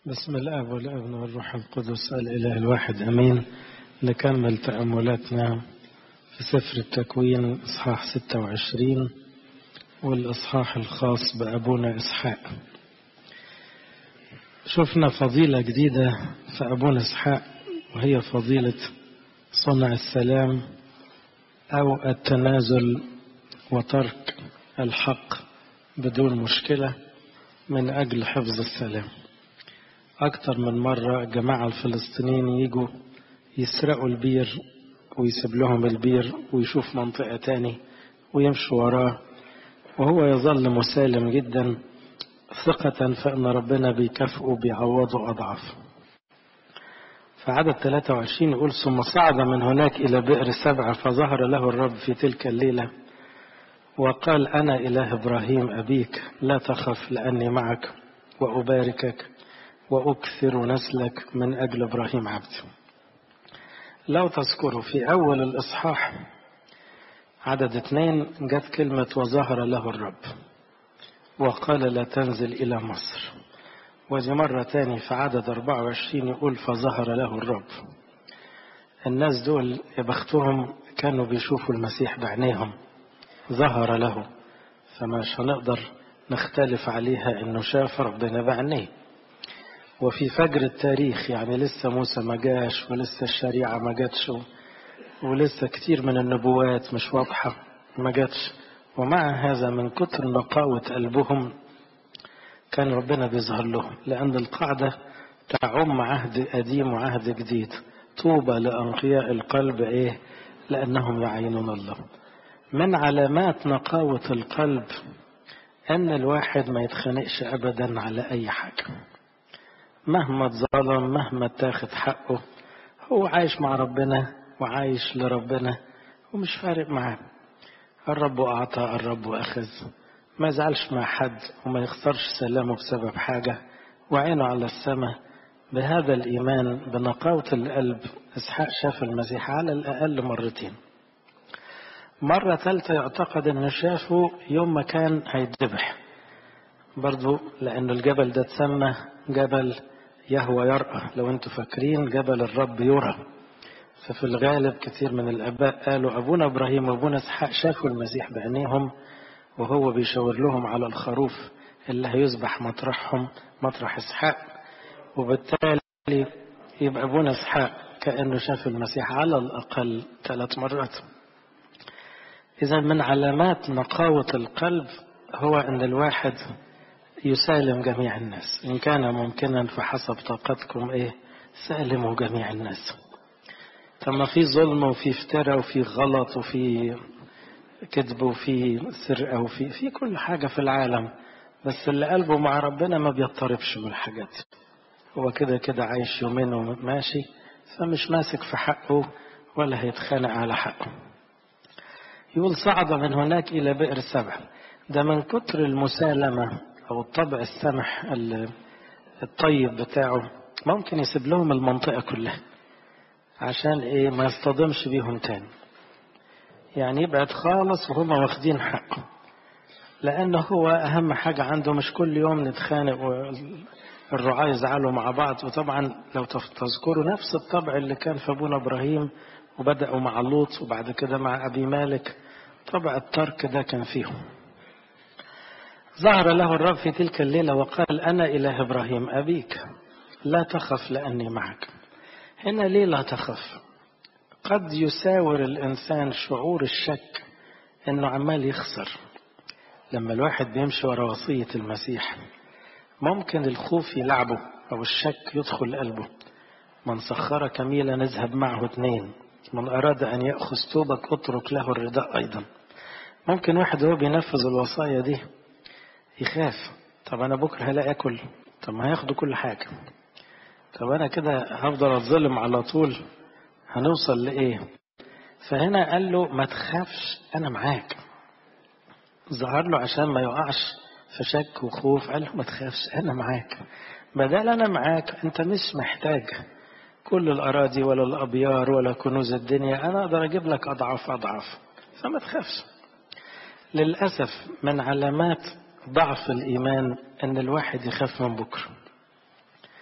بسم الاب والابن والروح القدس الاله الواحد امين نكمل تاملاتنا في سفر التكوين اصحاح 26 والاصحاح الخاص بابونا اسحاق شفنا فضيله جديده في ابونا اسحاق وهي فضيله صنع السلام او التنازل وترك الحق بدون مشكله من اجل حفظ السلام أكتر من مرة الجماعة الفلسطينيين يجوا يسرقوا البير ويسيب لهم البير ويشوف منطقة تاني ويمشوا وراه وهو يظل مسالم جدا ثقة فإن ربنا بيكافئه بيعوضه أضعاف فعدد 23 يقول ثم صعد من هناك إلى بئر سبعة فظهر له الرب في تلك الليلة وقال أنا إله إبراهيم أبيك لا تخف لأني معك وأباركك وأكثر نسلك من أجل إبراهيم عبدي لو تذكروا في أول الإصحاح عدد اثنين جت كلمة وظهر له الرب وقال لا تنزل إلى مصر ودي مرة تاني في عدد 24 يقول فظهر له الرب الناس دول يا بختهم كانوا بيشوفوا المسيح بعينيهم ظهر له فمش هنقدر نختلف عليها انه شاف ربنا بعينيه وفي فجر التاريخ يعني لسه موسى ما جاش ولسه الشريعة ما جاتش ولسه كتير من النبوات مش واضحة ما جاتش ومع هذا من كتر نقاوة قلبهم كان ربنا بيظهر لهم لأن القاعدة تعم عهد قديم وعهد جديد طوبى لأنقياء القلب إيه لأنهم يعينون الله من علامات نقاوة القلب أن الواحد ما يتخانقش أبدا على أي حاجة مهما اتظلم مهما اتاخد حقه هو عايش مع ربنا وعايش لربنا ومش فارق معاه الرب أعطى الرب أخذ ما يزعلش مع حد وما يخسرش سلامه بسبب حاجة وعينه على السماء بهذا الإيمان بنقاوة القلب إسحاق شاف المسيح على الأقل مرتين مرة ثالثة يعتقد أنه شافه يوم ما كان هيتذبح برضو لأن الجبل ده اتسمى جبل يهوى يرأى لو انتم فاكرين جبل الرب يرى ففي الغالب كثير من الآباء قالوا أبونا إبراهيم وأبونا إسحاق شافوا المسيح بعينيهم وهو بيشاور لهم على الخروف اللي هيذبح مطرحهم مطرح إسحاق وبالتالي يبقى أبونا إسحاق كأنه شاف المسيح على الأقل ثلاث مرات إذا من علامات نقاوة القلب هو أن الواحد يسالم جميع الناس إن كان ممكنا فحسب طاقتكم إيه سالموا جميع الناس طب ما في ظلم وفي افتراء وفي غلط وفي كذب وفي سرقة وفي في كل حاجة في العالم بس اللي قلبه مع ربنا ما بيضطربش من الحاجات هو كده كده عايش يومين وماشي فمش ماسك في حقه ولا هيتخانق على حقه يقول صعد من هناك إلى بئر سبع ده من كتر المسالمة أو الطبع السمح الطيب بتاعه ممكن يسيب لهم المنطقة كلها عشان إيه ما يصطدمش بيهم تاني يعني يبعد خالص وهم واخدين حقه لأنه هو أهم حاجة عنده مش كل يوم نتخانق والرعاة يزعلوا مع بعض وطبعا لو تذكروا نفس الطبع اللي كان في أبونا إبراهيم وبدأوا مع لوط وبعد كده مع أبي مالك طبع الترك ده كان فيهم ظهر له الرب في تلك الليلة وقال أنا إله إبراهيم أبيك لا تخف لأني معك هنا ليه لا تخف قد يساور الإنسان شعور الشك أنه عمال يخسر لما الواحد بيمشي ورا وصية المسيح ممكن الخوف يلعبه أو الشك يدخل قلبه من سخر كميلا نذهب معه اثنين من أراد أن يأخذ توبك اترك له الرداء أيضا ممكن واحد هو بينفذ الوصايا دي يخاف طب انا بكره هلاقي اكل طب ما هياخدوا كل حاجه طب انا كده هفضل اتظلم على طول هنوصل لايه فهنا قال له ما تخافش انا معاك ظهر له عشان ما يقعش في شك وخوف قال له ما تخافش انا معاك بدل انا معاك انت مش محتاج كل الاراضي ولا الابيار ولا كنوز الدنيا انا اقدر اجيب لك اضعاف اضعاف فما تخافش للاسف من علامات ضعف الإيمان أن الواحد يخاف من بكرة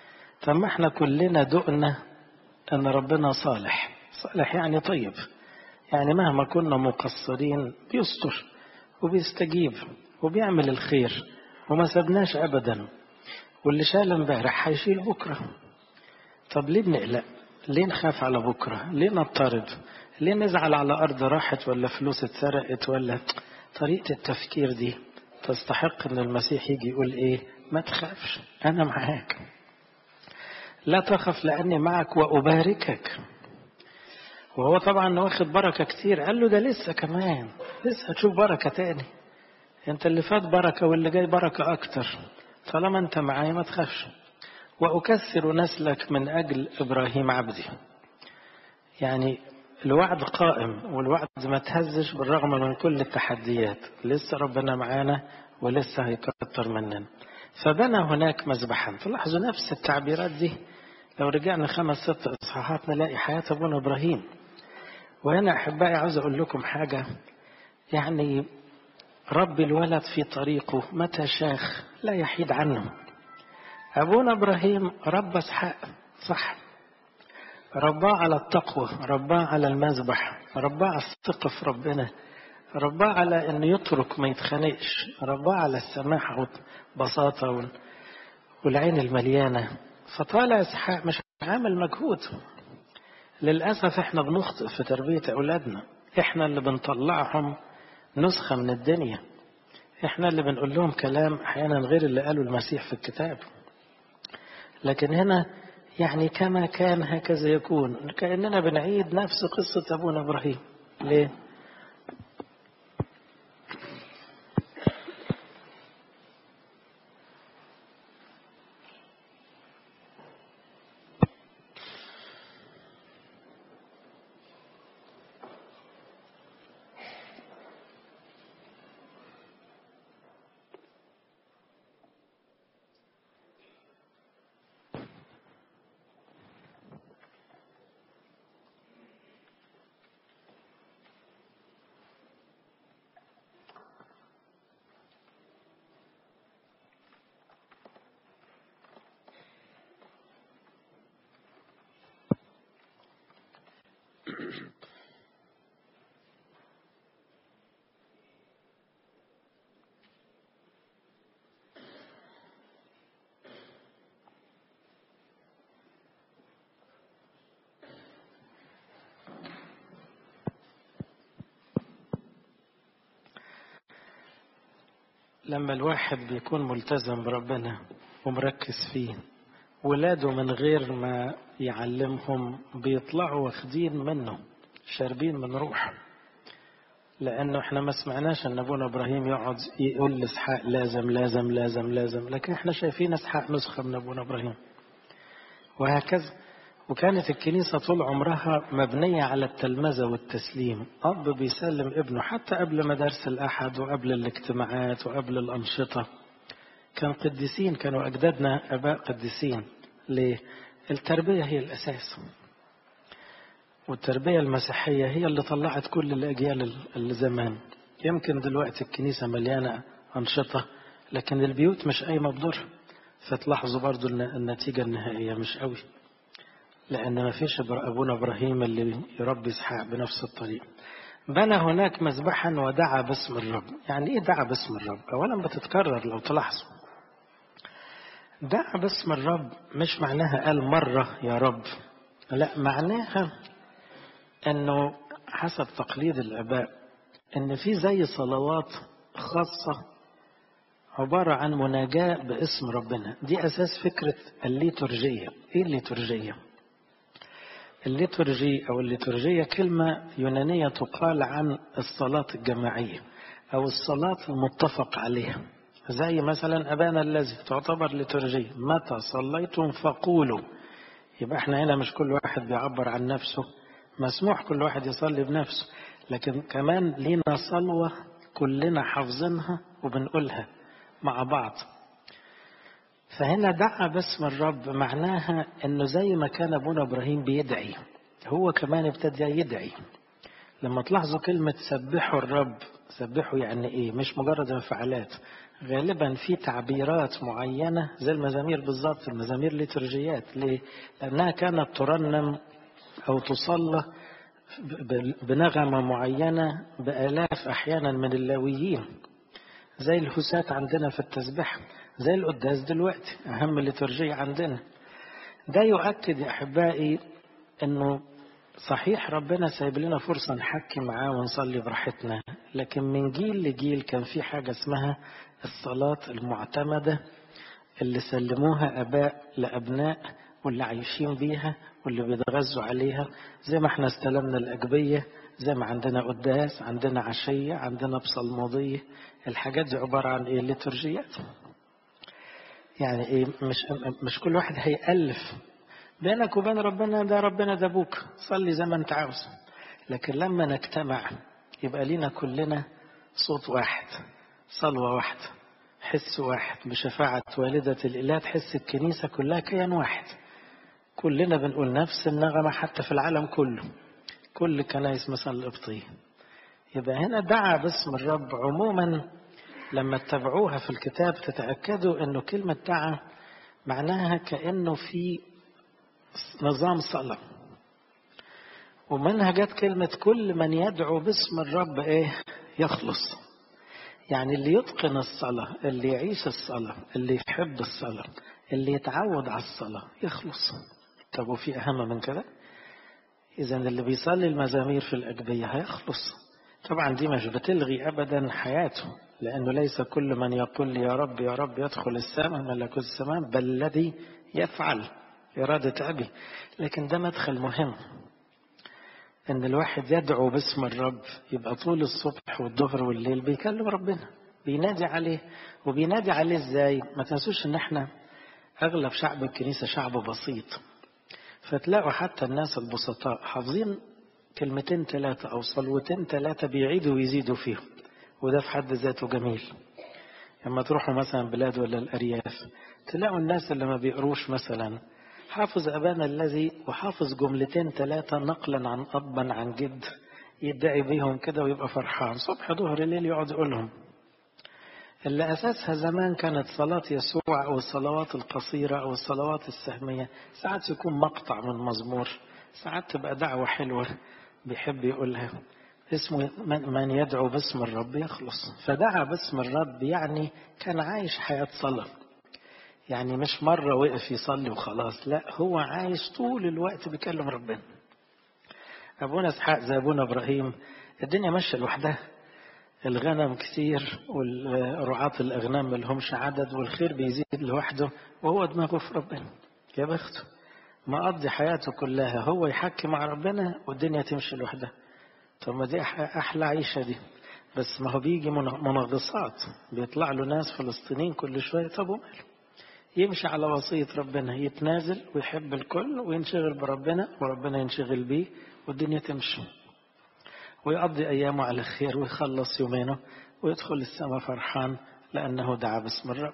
طب ما احنا كلنا دقنا ان ربنا صالح صالح يعني طيب يعني مهما كنا مقصرين بيستر وبيستجيب وبيعمل الخير وما سبناش ابدا واللي شال امبارح هيشيل بكره طب ليه بنقلق ليه نخاف على بكره ليه نضطرب ليه نزعل على ارض راحت ولا فلوس اتسرقت ولا طريقه التفكير دي تستحق ان المسيح يجي يقول ايه ما تخافش انا معاك لا تخف لاني معك واباركك وهو طبعا واخد بركه كتير قال له ده لسه كمان لسه هتشوف بركه تاني انت اللي فات بركه واللي جاي بركه اكتر طالما انت معايا ما تخافش واكثر نسلك من اجل ابراهيم عبدي يعني الوعد قائم والوعد ما تهزش بالرغم من كل التحديات لسه ربنا معانا ولسه هيكتر مننا فبنى هناك مذبحا تلاحظوا نفس التعبيرات دي لو رجعنا خمس ست اصحاحات نلاقي حياه ابونا ابراهيم وهنا احبائي عاوز اقول لكم حاجه يعني رب الولد في طريقه متى شاخ لا يحيد عنه ابونا ابراهيم رب اسحاق صح رباه على التقوى رباه على المذبح رباه على الثقة في ربنا رباه على انه يترك ما يتخانقش رباه على السماحة والبساطة والعين المليانة فطالع اسحاق مش عامل مجهود للأسف احنا بنخطئ في تربية أولادنا احنا اللي بنطلعهم نسخة من الدنيا احنا اللي بنقول لهم كلام احيانا غير اللي قاله المسيح في الكتاب لكن هنا يعني كما كان هكذا يكون كأننا بنعيد نفس قصة أبونا إبراهيم ليه؟ لما الواحد بيكون ملتزم بربنا ومركز فيه ولاده من غير ما يعلمهم بيطلعوا واخدين منه شاربين من روح لانه احنا ما سمعناش ان ابونا ابراهيم يقعد يقول لاسحاق لازم لازم لازم لازم لكن احنا شايفين اسحاق نسخه من ابونا ابراهيم وهكذا وكانت الكنيسه طول عمرها مبنيه على التلمذه والتسليم اب بيسلم ابنه حتى قبل مدارس الاحد وقبل الاجتماعات وقبل الانشطه كان قديسين كانوا أجدادنا آباء قديسين ليه؟ التربية هي الأساس والتربية المسيحية هي اللي طلعت كل الأجيال اللي زمان يمكن دلوقتي الكنيسة مليانة أنشطة لكن البيوت مش قايمة بدور فتلاحظوا برضو النتيجة النهائية مش قوي لأن ما فيش أبونا إبراهيم اللي يربي إسحاق بنفس الطريقة بنى هناك مذبحا ودعا باسم الرب يعني ايه دعا باسم الرب اولا بتتكرر لو تلاحظوا دعا باسم الرب مش معناها قال مرة يا رب لا معناها انه حسب تقليد الاباء ان في زي صلوات خاصة عبارة عن مناجاة باسم ربنا دي اساس فكرة الليتورجية ايه الليتورجية الليتورجي أو الليتورجية كلمة يونانية تقال عن الصلاة الجماعية أو الصلاة المتفق عليها زي مثلا أبانا الذي تعتبر ليتورجية متى صليتم فقولوا يبقى احنا هنا مش كل واحد بيعبر عن نفسه مسموح كل واحد يصلي بنفسه لكن كمان لينا صلوة كلنا حافظينها وبنقولها مع بعض فهنا دعا باسم الرب معناها انه زي ما كان ابونا ابراهيم بيدعي هو كمان ابتدى يدعي لما تلاحظوا كلمة سبحوا الرب سبحوا يعني ايه مش مجرد انفعالات غالبا في تعبيرات معينة زي المزامير بالظبط المزامير لترجيات ليه لأنها كانت ترنم أو تصلى بنغمة معينة بآلاف أحيانا من اللاويين زي الهسات عندنا في التسبيح زي القداس دلوقتي أهم لترجية عندنا ده يؤكد يا أحبائي أنه صحيح ربنا سايب لنا فرصة نحكي معاه ونصلي براحتنا لكن من جيل لجيل كان في حاجة اسمها الصلاة المعتمدة اللي سلموها أباء لأبناء واللي عايشين بيها واللي بيتغذوا عليها زي ما احنا استلمنا الأجبية زي ما عندنا قداس عندنا عشية عندنا بصلمودية الحاجات دي عبارة عن ايه لترجيات يعني ايه مش مش كل واحد هيألف بينك وبين ربنا ده ربنا ده ابوك صلي زي ما انت عاوز لكن لما نجتمع يبقى لينا كلنا صوت واحد صلوة واحدة حس واحد بشفاعة والدة الإله تحس الكنيسة كلها كيان واحد كلنا بنقول نفس النغمة حتى في العالم كله كل كنايس مثلا القبطية يبقى هنا دعا باسم الرب عموما لما تتابعوها في الكتاب تتأكدوا أنه كلمة دعا معناها كأنه في نظام صلاة ومنها جت كلمة كل من يدعو باسم الرب ايه يخلص يعني اللي يتقن الصلاة اللي يعيش الصلاة اللي يحب الصلاة اللي يتعود على الصلاة يخلص طب وفي أهم من كده إذا اللي بيصلي المزامير في الأجبية هيخلص طبعا دي مش بتلغي أبدا حياته لأنه ليس كل من يقول لي يا رب يا رب يدخل السماء ملكوت السماء بل الذي يفعل إرادة أبي لكن ده مدخل مهم إن الواحد يدعو باسم الرب يبقى طول الصبح والظهر والليل بيكلم ربنا بينادي عليه وبينادي عليه إزاي ما تنسوش إن إحنا أغلب شعب الكنيسة شعب بسيط فتلاقوا حتى الناس البسطاء حافظين كلمتين ثلاثة أو صلوتين ثلاثة بيعيدوا ويزيدوا فيهم وده في حد ذاته جميل لما تروحوا مثلا بلاد ولا الأرياف تلاقوا الناس اللي ما بيقروش مثلا حافظ أبانا الذي وحافظ جملتين ثلاثة نقلا عن أبا عن جد يدعي بيهم كده ويبقى فرحان صبح ظهر ليل يقعد يقولهم اللي أساسها زمان كانت صلاة يسوع أو الصلوات القصيرة أو الصلوات السهمية ساعات يكون مقطع من مزمور ساعات تبقى دعوة حلوة بيحب يقولها اسمه من يدعو باسم الرب يخلص فدعا باسم الرب يعني كان عايش حياة صلاة يعني مش مرة وقف يصلي وخلاص لا هو عايش طول الوقت بيكلم ربنا أبونا إسحاق زي أبونا إبراهيم الدنيا ماشية لوحدها الغنم كتير والرعاة الأغنام ملهمش عدد والخير بيزيد لوحده وهو دماغه في ربنا يا بخته ما قضي حياته كلها هو يحكي مع ربنا والدنيا تمشي لوحدها طب ما دي أحلى عيشة دي بس ما هو بيجي منغصات بيطلع له ناس فلسطينيين كل شوية طب وماله يمشي على وصية ربنا يتنازل ويحب الكل وينشغل بربنا وربنا ينشغل بيه والدنيا تمشي ويقضي أيامه على خير ويخلص يومينه ويدخل السماء فرحان لأنه دعا باسم الرب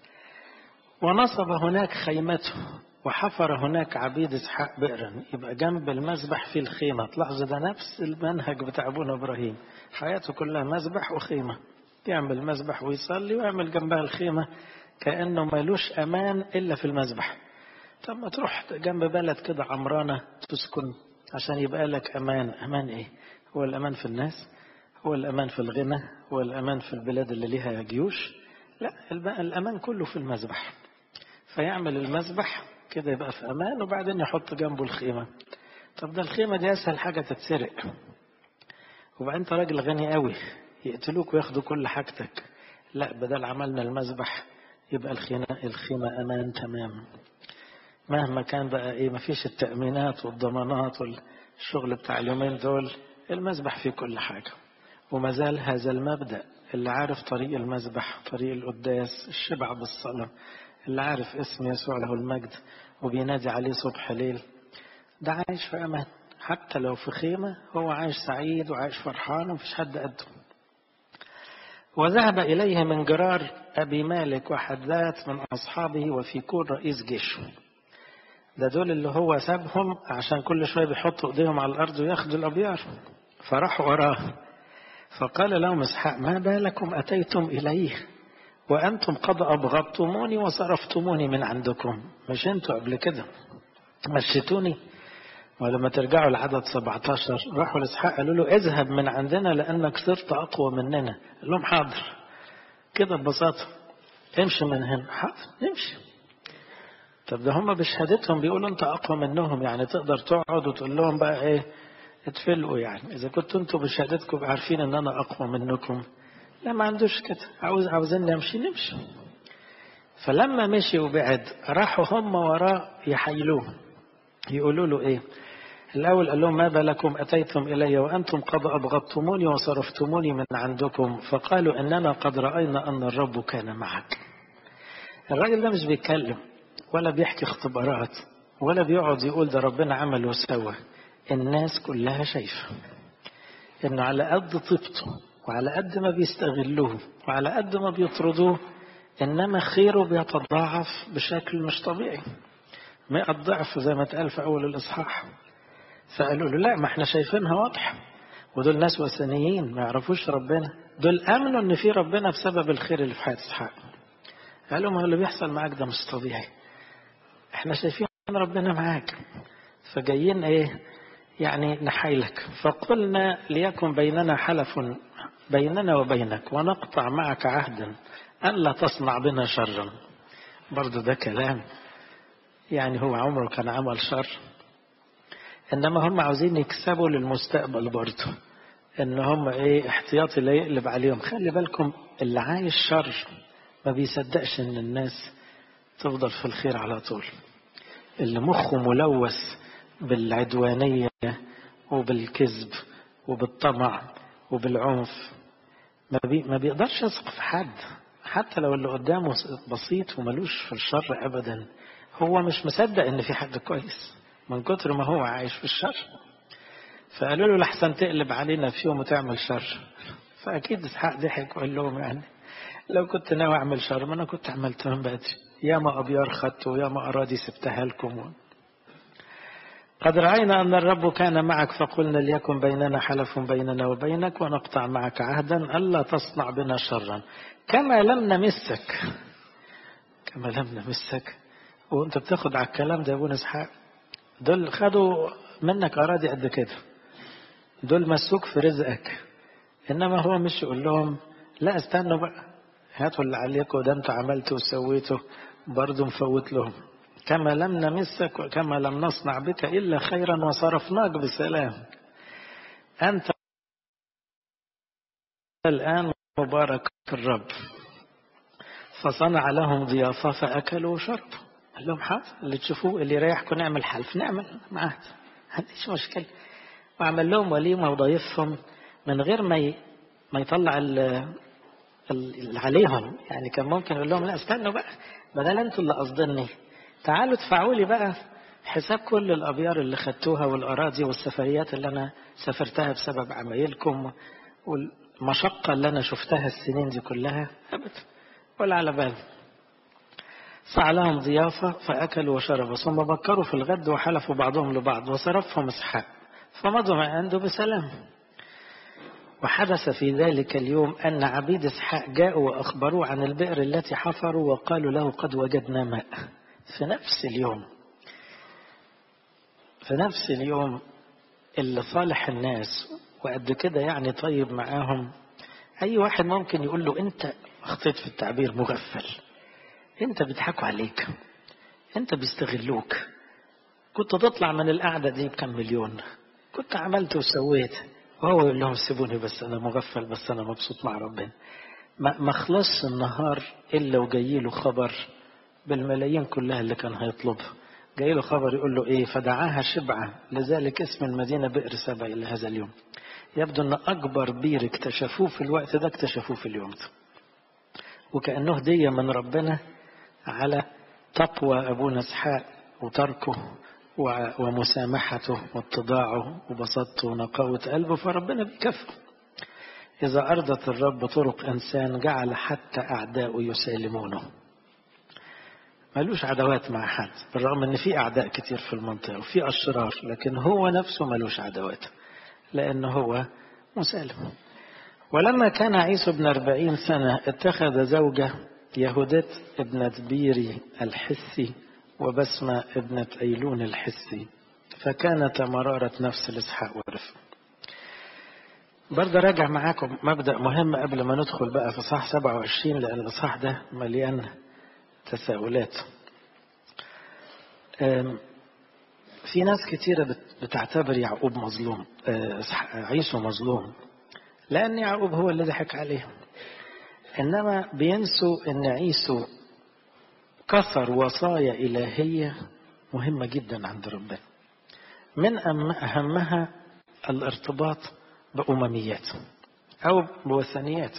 ونصب هناك خيمته وحفر هناك عبيد اسحاق بئرا يبقى جنب المذبح في الخيمة تلاحظوا ده نفس المنهج بتاع ابونا ابراهيم حياته كلها مذبح وخيمة يعمل مذبح ويصلي ويعمل جنبها الخيمة كأنه ملوش أمان إلا في المذبح طب ما تروح جنب بلد كده عمرانة تسكن عشان يبقى لك أمان أمان إيه هو الأمان في الناس هو الأمان في الغنى هو الأمان في البلاد اللي ليها جيوش لا الأمان كله في المذبح فيعمل المذبح كده يبقى في أمان وبعدين يحط جنبه الخيمة طب ده الخيمة دي أسهل حاجة تتسرق وبعدين أنت راجل غني قوي يقتلوك وياخدوا كل حاجتك لا بدل عملنا المذبح يبقى الخيمة, الخيمة أمان تمام مهما كان بقى إيه مفيش التأمينات والضمانات والشغل بتاع اليومين دول المذبح فيه كل حاجة وما زال هذا المبدأ اللي عارف طريق المذبح طريق القداس الشبع بالصلاة اللي عارف اسم يسوع له المجد وبينادي عليه صبح ليل ده عايش في أمان حتى لو في خيمة هو عايش سعيد وعايش فرحان ومفيش حد قده وذهب إليه من جرار أبي مالك وحدات من أصحابه وفي كون رئيس جيشه ده دول اللي هو سابهم عشان كل شوية بيحطوا ايديهم على الأرض وياخدوا الأبيار فراحوا وراه فقال لهم اسحاق ما بالكم أتيتم إليه وأنتم قد أبغضتموني وصرفتموني من عندكم مش أنتوا قبل كده مشيتوني ولما ترجعوا لعدد 17 راحوا لإسحاق قالوا له اذهب من عندنا لأنك صرت أقوى مننا قال لهم حاضر كده ببساطة امشي من هنا حاضر امشي طب ده هم بشهادتهم بيقولوا انت اقوى منهم يعني تقدر تقعد وتقول لهم بقى ايه اتفلقوا يعني اذا كنتوا انتوا بشهادتكم عارفين ان انا اقوى منكم لا ما عندوش كده عاوز عاوزين نمشي نمشي فلما مشي وبعد راحوا هم وراه يحيلوه يقولوا له ايه الأول قال لهم ما بالكم أتيتم إلي وأنتم قد أبغضتموني وصرفتموني من عندكم فقالوا إننا قد رأينا أن الرب كان معك الراجل ده مش بيتكلم ولا بيحكي اختبارات ولا بيقعد يقول ده ربنا عمل وسوى الناس كلها شايفة إنه على قد طيبته وعلى قد ما بيستغلوه وعلى قد ما بيطردوه إنما خيره بيتضاعف بشكل مش طبيعي مئة ضعف زي ما اتقال في أول الإصحاح فقالوا له لا ما احنا شايفينها واضحة ودول ناس وثنيين ما يعرفوش ربنا دول امنوا ان في ربنا بسبب الخير اللي في حياة اسحاق قالوا ما اللي بيحصل معاك ده مش طبيعي احنا شايفين ربنا معاك فجايين ايه يعني نحايلك فقلنا ليكن بيننا حلف بيننا وبينك ونقطع معك عهدا ألا تصنع بنا شرا برضو ده كلام يعني هو عمره كان عمل شر انما هم عاوزين يكسبوا للمستقبل برضه ان هم ايه احتياطي لا يقلب عليهم خلي بالكم اللي عايش شر ما بيصدقش ان الناس تفضل في الخير على طول اللي مخه ملوث بالعدوانية وبالكذب وبالطمع وبالعنف ما, بي ما بيقدرش يثق في حد حتى لو اللي قدامه بسيط وملوش في الشر ابدا هو مش مصدق ان في حد كويس من كتر ما هو عايش في الشر فقالوا له لحسن تقلب علينا في يوم وتعمل شر فأكيد إسحاق ضحك وقال لهم يعني لو كنت ناوي أعمل شر ما أنا كنت عملت من بدري يا ما أبيار خدت ويا ما أراضي سبتها لكم قد رأينا أن الرب كان معك فقلنا ليكن بيننا حلف بيننا وبينك ونقطع معك عهدا ألا تصنع بنا شرا كما لم نمسك كما لم نمسك وانت بتاخد على الكلام ده يا ابونا اسحاق دول خدوا منك أراضي قد كده دول مسوك في رزقك إنما هو مش يقول لهم لا استنوا بقى هاتوا اللي عليكم ده انتوا عملتوا وسويتوا برضه مفوت لهم كما لم نمسك وكما لم نصنع بك إلا خيرا وصرفناك بسلام أنت الآن مبارك الرب فصنع لهم ضيافة فأكلوا وشربوا قال لهم حاضر اللي تشوفوه اللي يريحكم نعمل حلف نعمل معاه ما عنديش مشكلة وعمل لهم وليمة وضيفهم من غير ما ي... ما يطلع ال... اللي عليهم يعني كان ممكن يقول لهم لا استنوا بقى بدل انتوا اللي قصدني تعالوا ادفعوا لي بقى حساب كل الابيار اللي خدتوها والاراضي والسفريات اللي انا سافرتها بسبب عمايلكم والمشقه اللي انا شفتها السنين دي كلها ابدا ولا على بال صع لهم ضيافة فأكلوا وشربوا ثم بكروا في الغد وحلفوا بعضهم لبعض وصرفهم إسحاق فمضوا ما عنده بسلام وحدث في ذلك اليوم أن عبيد إسحاق جاءوا وأخبروه عن البئر التي حفروا وقالوا له قد وجدنا ماء في نفس اليوم في نفس اليوم اللي صالح الناس وقد كده يعني طيب معاهم أي واحد ممكن يقول له أنت أخطيت في التعبير مغفل أنت بيضحكوا عليك أنت بيستغلوك كنت تطلع من القعدة دي بكم مليون كنت عملت وسويت وهو يقول لهم سيبوني بس أنا مغفل بس أنا مبسوط مع ربنا ما ما خلصش النهار إلا وجاي له خبر بالملايين كلها اللي كان هيطلبها جاي له خبر يقول له إيه فدعاها شبعة لذلك اسم المدينة بئر سبع إلى هذا اليوم يبدو أن أكبر بير اكتشفوه في الوقت ده اكتشفوه في اليوم ده وكأنه هدية من ربنا على تقوى أبونا اسحاق وتركه ومسامحته واتضاعه وبسطته ونقاوة قلبه فربنا بيكافئه إذا أرضت الرب طرق إنسان جعل حتى أعداؤه يسالمونه ملوش عداوات مع حد بالرغم ان في اعداء كتير في المنطقه وفي اشرار لكن هو نفسه ملوش عداوات لانه هو مسالم ولما كان عيسو ابن أربعين سنة اتخذ زوجة يهودت ابنة بيري الحسي وبسمة ابنة أيلون الحسي فكانت مرارة نفس لإسحاق ورفق برضه راجع معاكم مبدأ مهم قبل ما ندخل بقى في صح 27 لأن الإصحاح ده مليان تساؤلات في ناس كتيرة بتعتبر يعقوب مظلوم عيسو مظلوم لأن يعقوب هو اللي ضحك عليه إنما بينسوا إن عيسو كسر وصايا إلهية مهمة جدا عند ربنا من أهمها الارتباط بأمميات أو بوثنيات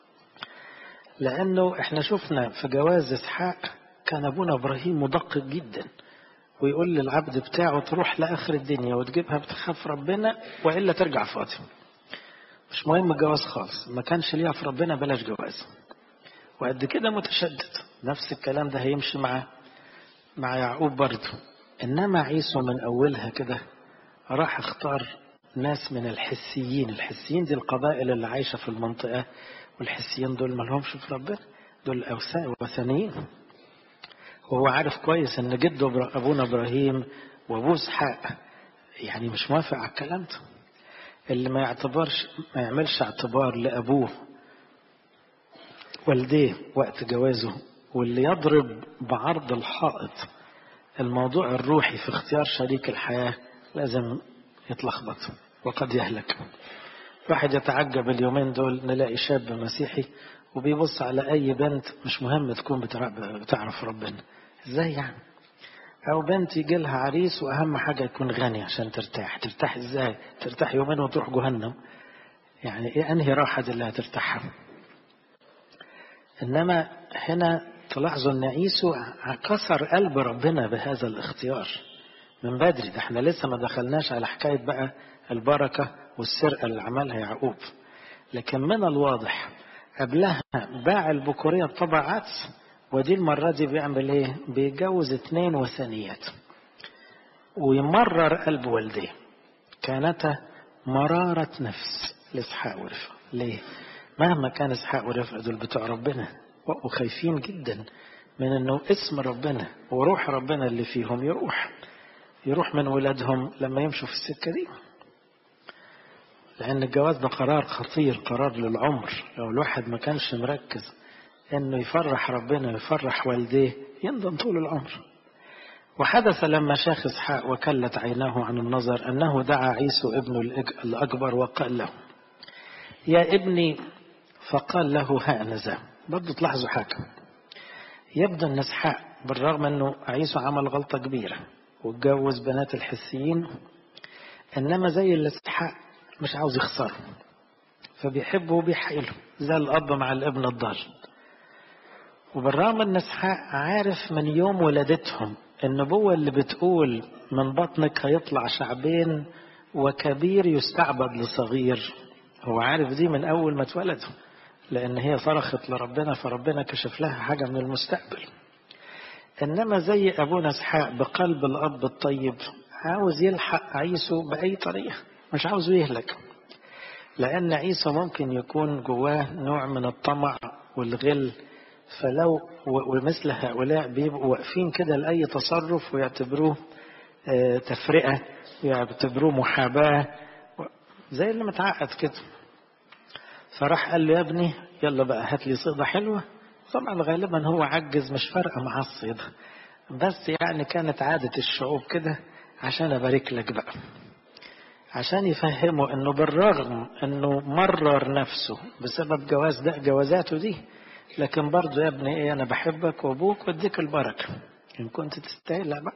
لأنه إحنا شفنا في جواز إسحاق كان أبونا إبراهيم مدقق جدا ويقول للعبد بتاعه تروح لآخر الدنيا وتجيبها بتخاف ربنا وإلا ترجع فاضي مش مهم الجواز خالص ما كانش ليها في ربنا بلاش جواز وقد كده متشدد نفس الكلام ده هيمشي مع مع يعقوب برضه انما عيسو من اولها كده راح اختار ناس من الحسيين الحسيين دي القبائل اللي عايشه في المنطقه والحسيين دول ما لهمش في ربنا دول اوثان وثنيين وهو عارف كويس ان جده ابونا ابراهيم وابوه اسحاق يعني مش موافق على الكلام ده اللي ما يعتبرش ما يعملش اعتبار لابوه والديه وقت جوازه واللي يضرب بعرض الحائط الموضوع الروحي في اختيار شريك الحياة لازم يتلخبط وقد يهلك واحد يتعجب اليومين دول نلاقي شاب مسيحي وبيبص على أي بنت مش مهم تكون بتعرف ربنا ازاي يعني أو بنت يجي لها عريس وأهم حاجة يكون غني عشان ترتاح ترتاح ازاي ترتاح يومين وتروح جهنم يعني ايه أنهي راحة اللي هترتاحها إنما هنا تلاحظوا أن عيسو كسر قلب ربنا بهذا الاختيار من بدري ده احنا لسه ما دخلناش على حكاية بقى البركة والسرقة اللي عملها يعقوب لكن من الواضح قبلها باع البكورية بطبع عدس ودي المرة دي بيعمل ايه بيتجوز اتنين وثنيات ويمرر قلب والديه كانت مرارة نفس لإسحاق ورفقة ليه مهما كان إسحاق ورفقة دول بتوع ربنا وقوا خايفين جدا من انه اسم ربنا وروح ربنا اللي فيهم يروح يروح من ولادهم لما يمشوا في السكة دي لأن الجواز ده قرار خطير قرار للعمر لو الواحد ما كانش مركز انه يفرح ربنا ويفرح والديه يندم طول العمر وحدث لما شاخ اسحاق وكلت عيناه عن النظر انه دعا عيسو ابنه الاكبر وقال له يا ابني فقال له هانذا برضه تلاحظوا حاجه يبدو ان اسحاق بالرغم انه عيسو عمل غلطه كبيره واتجوز بنات الحسيين انما زي اللي اسحاق مش عاوز يخسره فبيحبه وبيحيله زي الاب مع الابن الضال وبالرغم ان اسحاق عارف من يوم ولادتهم النبوة اللي بتقول من بطنك هيطلع شعبين وكبير يستعبد لصغير هو عارف دي من أول ما اتولدوا لأن هي صرخت لربنا فربنا كشف لها حاجة من المستقبل إنما زي أبونا اسحاق بقلب الأب الطيب عاوز يلحق عيسو بأي طريقة مش عاوزه يهلك لأن عيسى ممكن يكون جواه نوع من الطمع والغل فلو ومثل هؤلاء بيبقوا واقفين كده لأي تصرف ويعتبروه تفرقة ويعتبروه محاباة زي اللي متعقد كده فراح قال له يا ابني يلا بقى هات لي صيدة حلوة طبعا غالبا هو عجز مش فارقة مع الصيدة بس يعني كانت عادة الشعوب كده عشان أبارك لك بقى عشان يفهموا انه بالرغم انه مرر نفسه بسبب جواز ده جوازاته دي لكن برضه يا ابني ايه انا بحبك وابوك واديك البركه ان كنت تستاهل بقى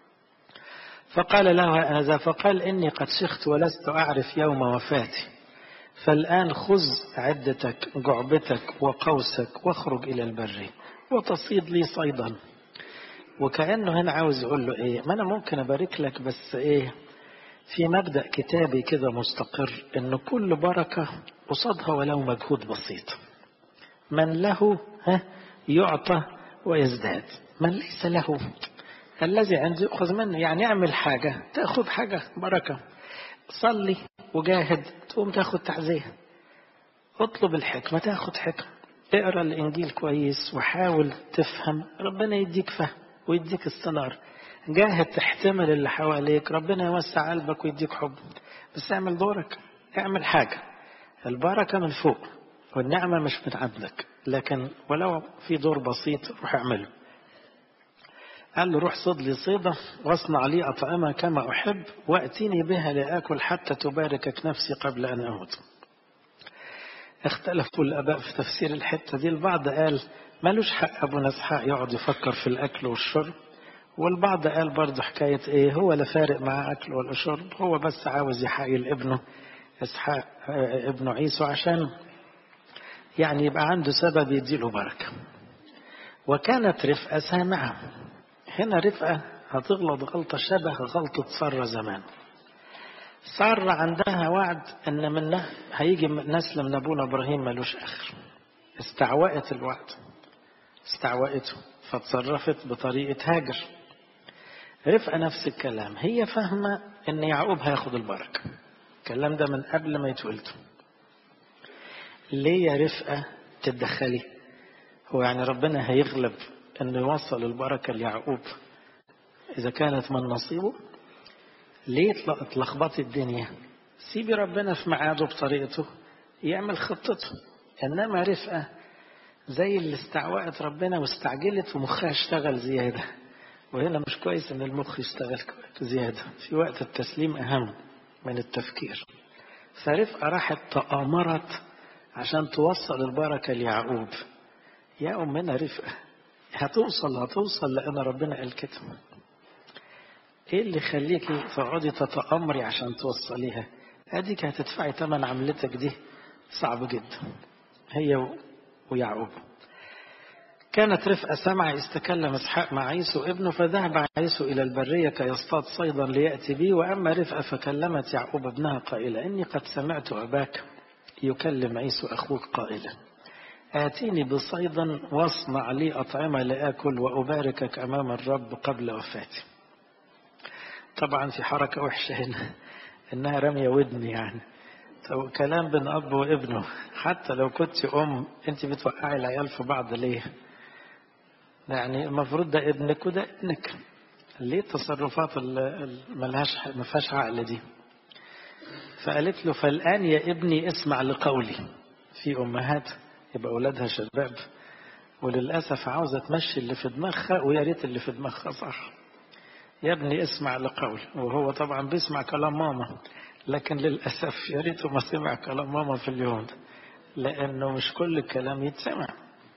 فقال له هذا فقال اني قد شخت ولست اعرف يوم وفاتي فالان خذ عدتك جعبتك وقوسك واخرج الى البر وتصيد لي صيدا وكانه هنا عاوز يقول له ايه ما انا ممكن ابارك لك بس ايه في مبدا كتابي كده مستقر ان كل بركه قصادها ولو مجهود بسيط من له ها يعطى ويزداد من ليس له الذي عنده يأخذ منه يعني اعمل حاجة تأخذ حاجة بركة صلي وجاهد تقوم تاخد تعزية اطلب الحكمة تاخد حكمة اقرا الانجيل كويس وحاول تفهم ربنا يديك فهم ويديك استنار جاهد تحتمل اللي حواليك ربنا يوسع قلبك ويديك حب بس اعمل دورك اعمل حاجة البركة من فوق والنعمة مش من عندك لكن ولو في دور بسيط روح اعمله قال له روح صيد لي صيدة واصنع لي أطعمة كما أحب وأتيني بها لآكل حتى تباركك نفسي قبل أن أموت اختلفوا الآباء في تفسير الحتة دي البعض قال ملوش حق أبو نسحاق يقعد يفكر في الأكل والشرب والبعض قال برضه حكاية إيه هو لا فارق مع أكل ولا شرب هو بس عاوز يحايل ابنه إسحاق ابنه عيسو عشان يعني يبقى عنده سبب يديله بركة وكانت رفقة سامعة هنا رفقة هتغلط غلطة شبه غلطة سارة زمان سارة عندها وعد ان منه هيجي نسل من ابونا ابراهيم ملوش اخر استعوأت الوعد استعوأته فتصرفت بطريقة هاجر رفقة نفس الكلام هي فاهمة ان يعقوب هياخد البركة الكلام ده من قبل ما يتولد ليه يا رفقة تتدخلي هو يعني ربنا هيغلب انه يوصل البركة ليعقوب اذا كانت من نصيبه ليه تلخبطي الدنيا سيبي ربنا في ميعاده بطريقته يعمل خطته انما رفقة زي اللي استعوقت ربنا واستعجلت ومخها اشتغل زيادة وهنا مش كويس ان المخ يشتغل زيادة في وقت التسليم اهم من التفكير فرفقة راحت تآمرت عشان توصل البركة ليعقوب يا أمنا رفقة هتوصل هتوصل لأن ربنا قال كده ايه اللي يخليكي تقعدي تتأمري عشان توصليها اديك هتدفعي ثمن عملتك دي صعب جدا هي ويعقوب كانت رفقة سمع استكلم اسحاق مع عيسو ابنه فذهب عيسو إلى البرية كي يصطاد صيدا ليأتي به وأما رفقة فكلمت يعقوب ابنها قائلة إني قد سمعت أباك يكلم عيسو أخوك قائلا آتيني بصيدا واصنع لي أطعمة لآكل وأباركك أمام الرب قبل وفاتي طبعا في حركة وحشة هنا إنها رمية ودن يعني طب كلام بين أب وابنه حتى لو كنت أم أنت بتوقعي العيال في بعض ليه يعني المفروض ده ابنك وده ابنك ليه التصرفات اللي ملهاش ما فيهاش عقل دي فقالت له فالآن يا ابني اسمع لقولي في أمهات يبقى أولادها شباب وللأسف عاوزة تمشي اللي في دماغها ويا ريت اللي في دماغها صح يا ابني اسمع لقولي وهو طبعا بيسمع كلام ماما لكن للأسف يا ريته ما سمع كلام ماما في اليوم ده لأنه مش كل الكلام يتسمع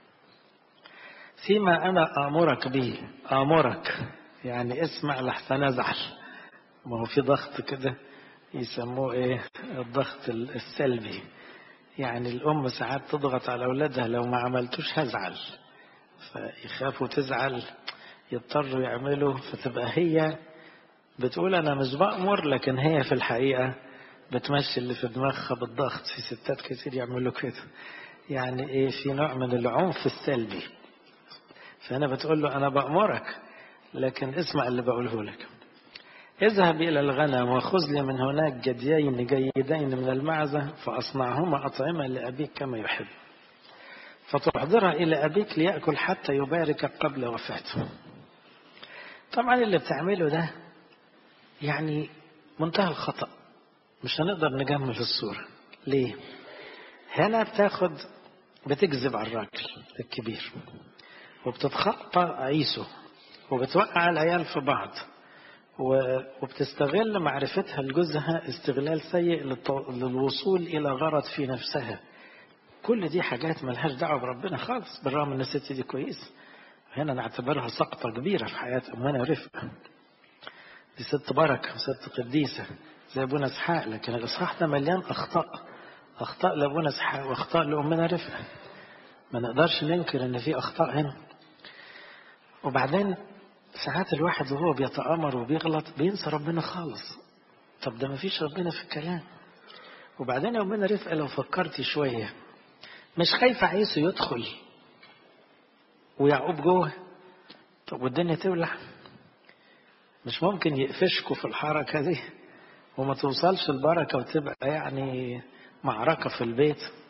فيما أنا آمرك به آمرك يعني اسمع لحسن أزعل ما هو في ضغط كده يسموه إيه الضغط السلبي يعني الأم ساعات تضغط على أولادها لو ما عملتوش هزعل فيخافوا تزعل يضطروا يعملوا فتبقى هي بتقول أنا مش بأمر لكن هي في الحقيقة بتمشي اللي في دماغها بالضغط في ستات كتير يعملوا كده يعني إيه في نوع من العنف السلبي فأنا بتقول له أنا بأمرك لكن اسمع اللي بقوله لك اذهب إلى الغنم وخذ لي من هناك جديين جيدين من المعزة فأصنعهما أطعمة لأبيك كما يحب فتحضرها إلى أبيك ليأكل حتى يباركك قبل وفاته طبعا اللي بتعمله ده يعني منتهى الخطأ مش هنقدر نجمل الصورة ليه هنا بتاخد بتكذب على الراجل الكبير وبتتخطى عيسو وبتوقع العيال في بعض وبتستغل معرفتها لجوزها استغلال سيء للوصول إلى غرض في نفسها كل دي حاجات ملهاش دعوة بربنا خالص بالرغم ان الست دي كويس هنا نعتبرها سقطة كبيرة في حياة أمنا رفقة دي ست بركة وست قديسة زي أبونا إسحاق لكن الإصحاح ده مليان أخطاء أخطاء لأبونا إسحاق وأخطاء لأمنا رفقة ما نقدرش ننكر إن في أخطاء هنا وبعدين ساعات الواحد وهو بيتآمر وبيغلط بينسى ربنا خالص طب ده ما فيش ربنا في الكلام وبعدين يا أمنا رفقة لو فكرتي شوية مش خايفة عيسو يدخل ويعقوب جوه طب والدنيا تولع مش ممكن يقفشكوا في الحركة دي وما توصلش البركة وتبقى يعني معركة في البيت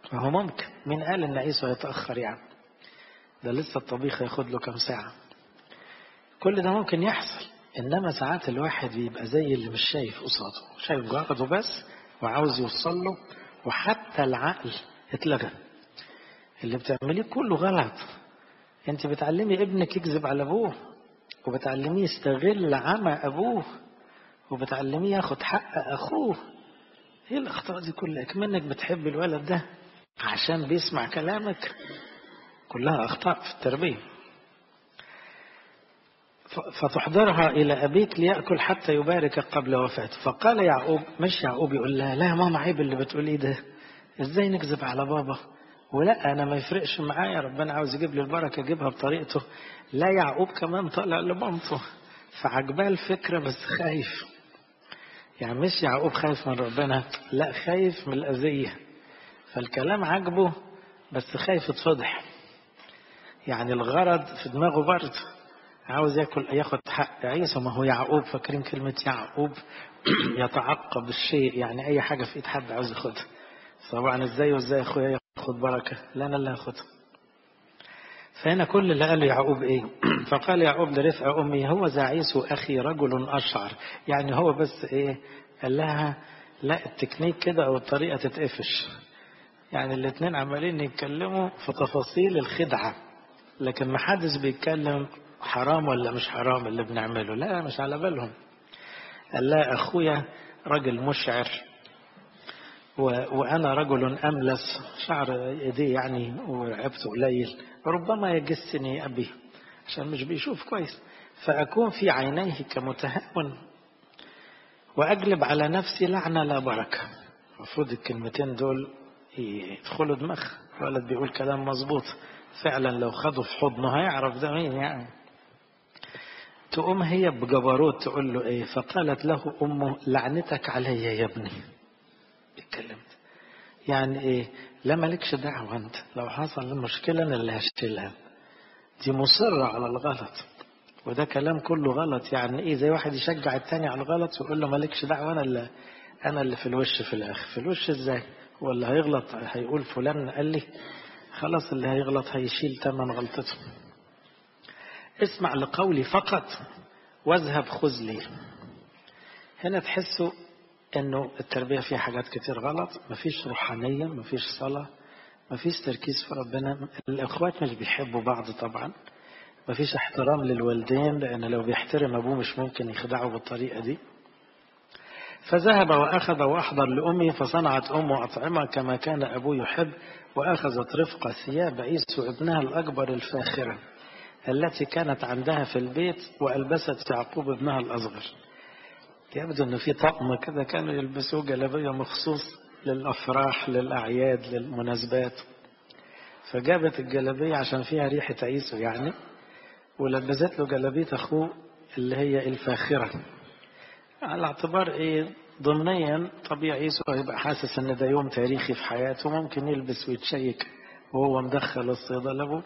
ما هو ممكن مين قال ان عيسو هيتأخر يعني ده لسه الطبيخ هياخد له كام ساعة كل ده ممكن يحصل انما ساعات الواحد بيبقى زي اللي مش شايف قصاده شايف جارده بس وعاوز يوصل له وحتى العقل اتلغى اللي بتعمليه كله غلط انت بتعلمي ابنك يكذب على ابوه وبتعلميه يستغل عمى ابوه وبتعلميه ياخد حق اخوه ايه الاخطاء دي كلها كمنك بتحب الولد ده عشان بيسمع كلامك كلها اخطاء في التربيه فتحضرها إلى أبيك ليأكل حتى يبارك قبل وفاته فقال يعقوب مش يعقوب يقول لها لا ماما عيب اللي بتقوليه ده ازاي نكذب على بابا ولا انا ما يفرقش معايا ربنا عاوز يجيب لي البركه يجيبها بطريقته لا يعقوب كمان طلع لمامته فعجباه الفكره بس خايف يعني مش يعقوب خايف من ربنا لا خايف من الاذيه فالكلام عجبه بس خايف يتفضح يعني الغرض في دماغه برضه عاوز ياكل ياخد حق عيسى ما هو يعقوب فاكرين كلمة يعقوب يتعقب الشيء يعني أي حاجة في إيد حد عاوز ياخدها طبعا ازاي وازاي اخويا ياخد بركة لا انا اللي هاخدها فهنا كل اللي قاله يعقوب ايه فقال يعقوب لرفقة امي هو ذا عيسو اخي رجل اشعر يعني هو بس ايه قال لها لا التكنيك كده او الطريقة تتقفش يعني الاثنين عمالين يتكلموا في تفاصيل الخدعة لكن ما حدش بيتكلم حرام ولا مش حرام اللي بنعمله لا مش على بالهم قال لها اخويا راجل مشعر وأنا رجل أملس شعر يدي يعني ورعبته قليل ربما يجسني أبي عشان مش بيشوف كويس فأكون في عينيه كمتهاون وأجلب على نفسي لعنة لا بركة المفروض الكلمتين دول يدخلوا دماغ الولد بيقول كلام مظبوط فعلا لو خده في حضنه هيعرف ده مين يعني تقوم هي بجبروت تقول له ايه فقالت له امه لعنتك علي يا ابني اتكلمت يعني ايه لا مالكش دعوة انت لو حصل المشكلة انا اللي هشتلها دي مصرة على الغلط وده كلام كله غلط يعني ايه زي واحد يشجع التاني على الغلط ويقول له مالكش دعوة انا اللي انا اللي في الوش في الاخر في الوش ازاي ولا هيغلط هيقول فلان قال لي خلاص اللي هيغلط هيشيل تمن غلطته اسمع لقولي فقط واذهب خذ لي هنا تحسوا انه التربيه فيها حاجات كتير غلط مفيش روحانيه مفيش صلاه مفيش تركيز في ربنا الاخوات مش بيحبوا بعض طبعا مفيش احترام للوالدين لان لو بيحترم ابوه مش ممكن يخدعه بالطريقه دي فذهب واخذ واحضر لامه فصنعت امه اطعمه كما كان ابوه يحب واخذت رفقه ثياب عيسو ابنها الاكبر الفاخره التي كانت عندها في البيت والبست يعقوب ابنها الاصغر يبدو انه في طقم كده كانوا يلبسوه جلابيه مخصوص للافراح للاعياد للمناسبات فجابت الجلابيه عشان فيها ريحه عيسو يعني ولبست له جلابيه اخوه اللي هي الفاخره على اعتبار ايه ضمنيا طبيعي عيسو هيبقى حاسس ان ده يوم تاريخي في حياته ممكن يلبس ويتشيك وهو مدخل الصيدله ابوه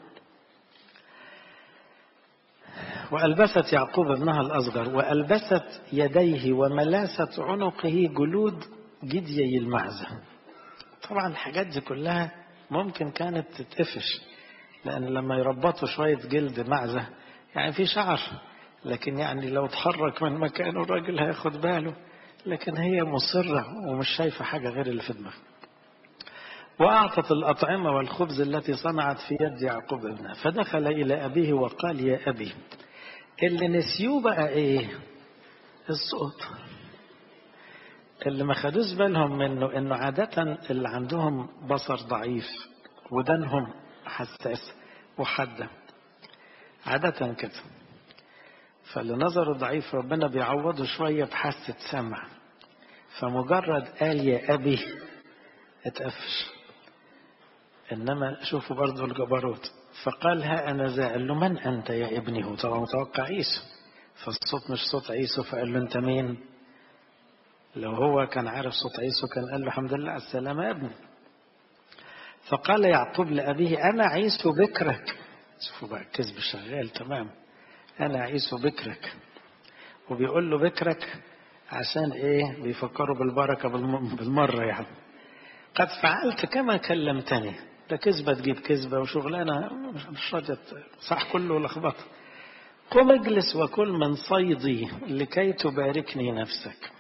وألبست يعقوب ابنها الأصغر وألبست يديه وملاست عنقه جلود جديي المعزة طبعا الحاجات دي كلها ممكن كانت تتقفش لأن لما يربطوا شوية جلد معزة يعني في شعر لكن يعني لو اتحرك من مكانه الراجل هياخد باله لكن هي مصرة ومش شايفة حاجة غير اللي في دماغها وأعطت الأطعمة والخبز التي صنعت في يد يعقوب ابنها فدخل إلى أبيه وقال يا أبي اللي نسيوه بقى إيه الصوت اللي ما خدوش بالهم منه انه عادة اللي عندهم بصر ضعيف ودانهم حساس وحادة عادة كده فاللي نظره ضعيف ربنا بيعوضه شوية بحاسة سمع فمجرد قال يا أبي اتقفش إنما شوفوا برضو الجبروت فقال ها أنا ذا قال له من أنت يا ابني هو طبعا متوقع عيسو فالصوت مش صوت عيسو فقال له أنت مين لو هو كان عارف صوت عيسو كان قال له الحمد لله على السلامة يا ابني فقال يعقوب لأبيه أنا عيسو بكرك شوفوا بقى الكذب شغال تمام أنا عيسو بكرك وبيقول له بكرك عشان إيه بيفكروا بالبركة بالمرة يعني قد فعلت كما كلمتني ده كذبة تجيب كذبة وشغلانة مش راضية صح كله لخبطة قم اجلس وكل من صيدي لكي تباركني نفسك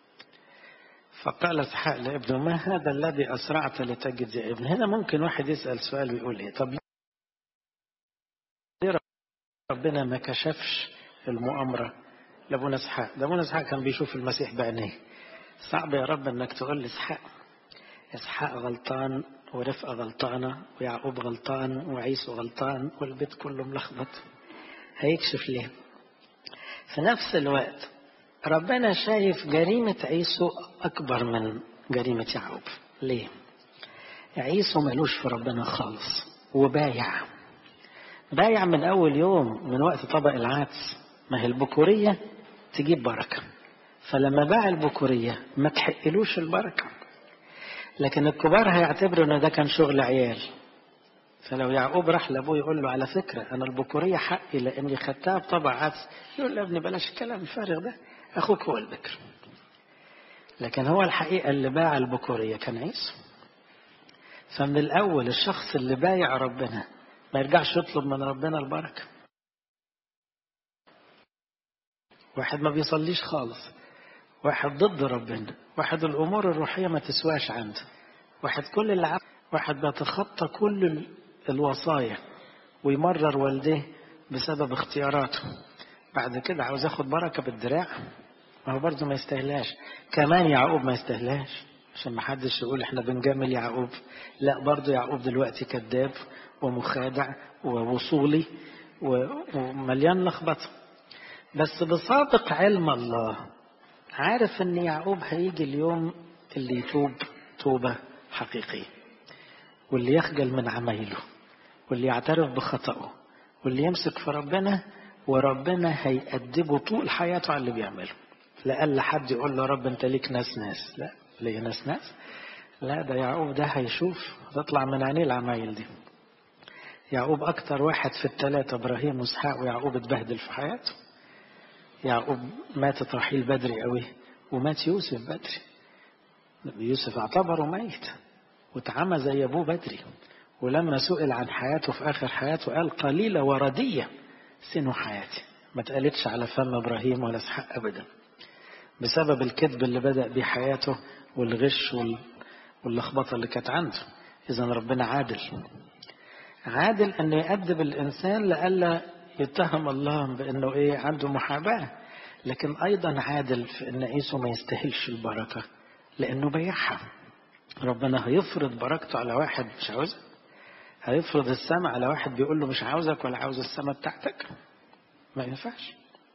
فقال اسحاق لابنه ما هذا الذي اسرعت لتجد يا ابن هنا ممكن واحد يسال سؤال ويقول ايه طب ليه ربنا ما كشفش المؤامره لابونا اسحاق ده ابونا اسحاق كان بيشوف المسيح بعينيه صعب يا رب انك تقول لي اسحاق اسحاق غلطان ورفقه غلطانه ويعقوب غلطان وعيسو غلطان والبيت كله ملخبط هيكشف ليه في نفس الوقت ربنا شايف جريمة عيسو أكبر من جريمة يعقوب ليه؟ عيسو ملوش في ربنا خالص وبايع بايع من أول يوم من وقت طبق العدس ما هي البكورية تجيب بركة فلما باع البكورية ما تحقلوش البركة لكن الكبار هيعتبروا ان ده كان شغل عيال فلو يعقوب راح لابوه يقول له على فكرة أنا البكورية حقي لأني خدتها بطبع عدس يقول له يا ابني بلاش الكلام الفارغ ده أخوك هو البكر لكن هو الحقيقة اللي باع البكورية كان عيسو فمن الأول الشخص اللي بايع ربنا ما يرجعش يطلب من ربنا البركة واحد ما بيصليش خالص واحد ضد ربنا واحد الأمور الروحية ما تسواش عنده واحد كل اللي عم واحد بيتخطى كل الوصايا ويمرر والديه بسبب اختياراته بعد كده عاوز ياخد بركة بالدراع ما هو برضه ما يستاهلاش كمان يعقوب ما يستاهلاش عشان ما حدش يقول احنا بنجامل يعقوب لا برضه يعقوب دلوقتي كذاب ومخادع ووصولي ومليان لخبطه بس بسابق علم الله عارف ان يعقوب هيجي اليوم اللي يتوب توبة حقيقية واللي يخجل من عمايله واللي يعترف بخطأه واللي يمسك في ربنا وربنا هيأدبه طول حياته على اللي بيعمله لألا حد يقول له رب انت ليك ناس ناس لا ليه ناس ناس لا ده يعقوب ده هيشوف تطلع من عينيه العمايل دي يعقوب أكتر واحد في الثلاثة إبراهيم وإسحاق ويعقوب اتبهدل في حياته يعقوب ماتت رحيل بدري قوي ومات يوسف بدري يوسف اعتبره ميت واتعمى زي ابوه بدري ولما سئل عن حياته في اخر حياته قال قليله ورديه سن حياتي ما اتقالتش على فم ابراهيم ولا اسحاق ابدا بسبب الكذب اللي بدا بيه حياته والغش واللخبطه اللي كانت عنده اذا ربنا عادل عادل انه يأدب الانسان لئلا يتهم الله بانه ايه عنده محاباه لكن ايضا عادل في ان عيسو ما يستاهلش البركه لانه بيعها ربنا هيفرض بركته على واحد مش عاوزها هيفرض السماء على واحد بيقول له مش عاوزك ولا عاوز السماء بتاعتك ما ينفعش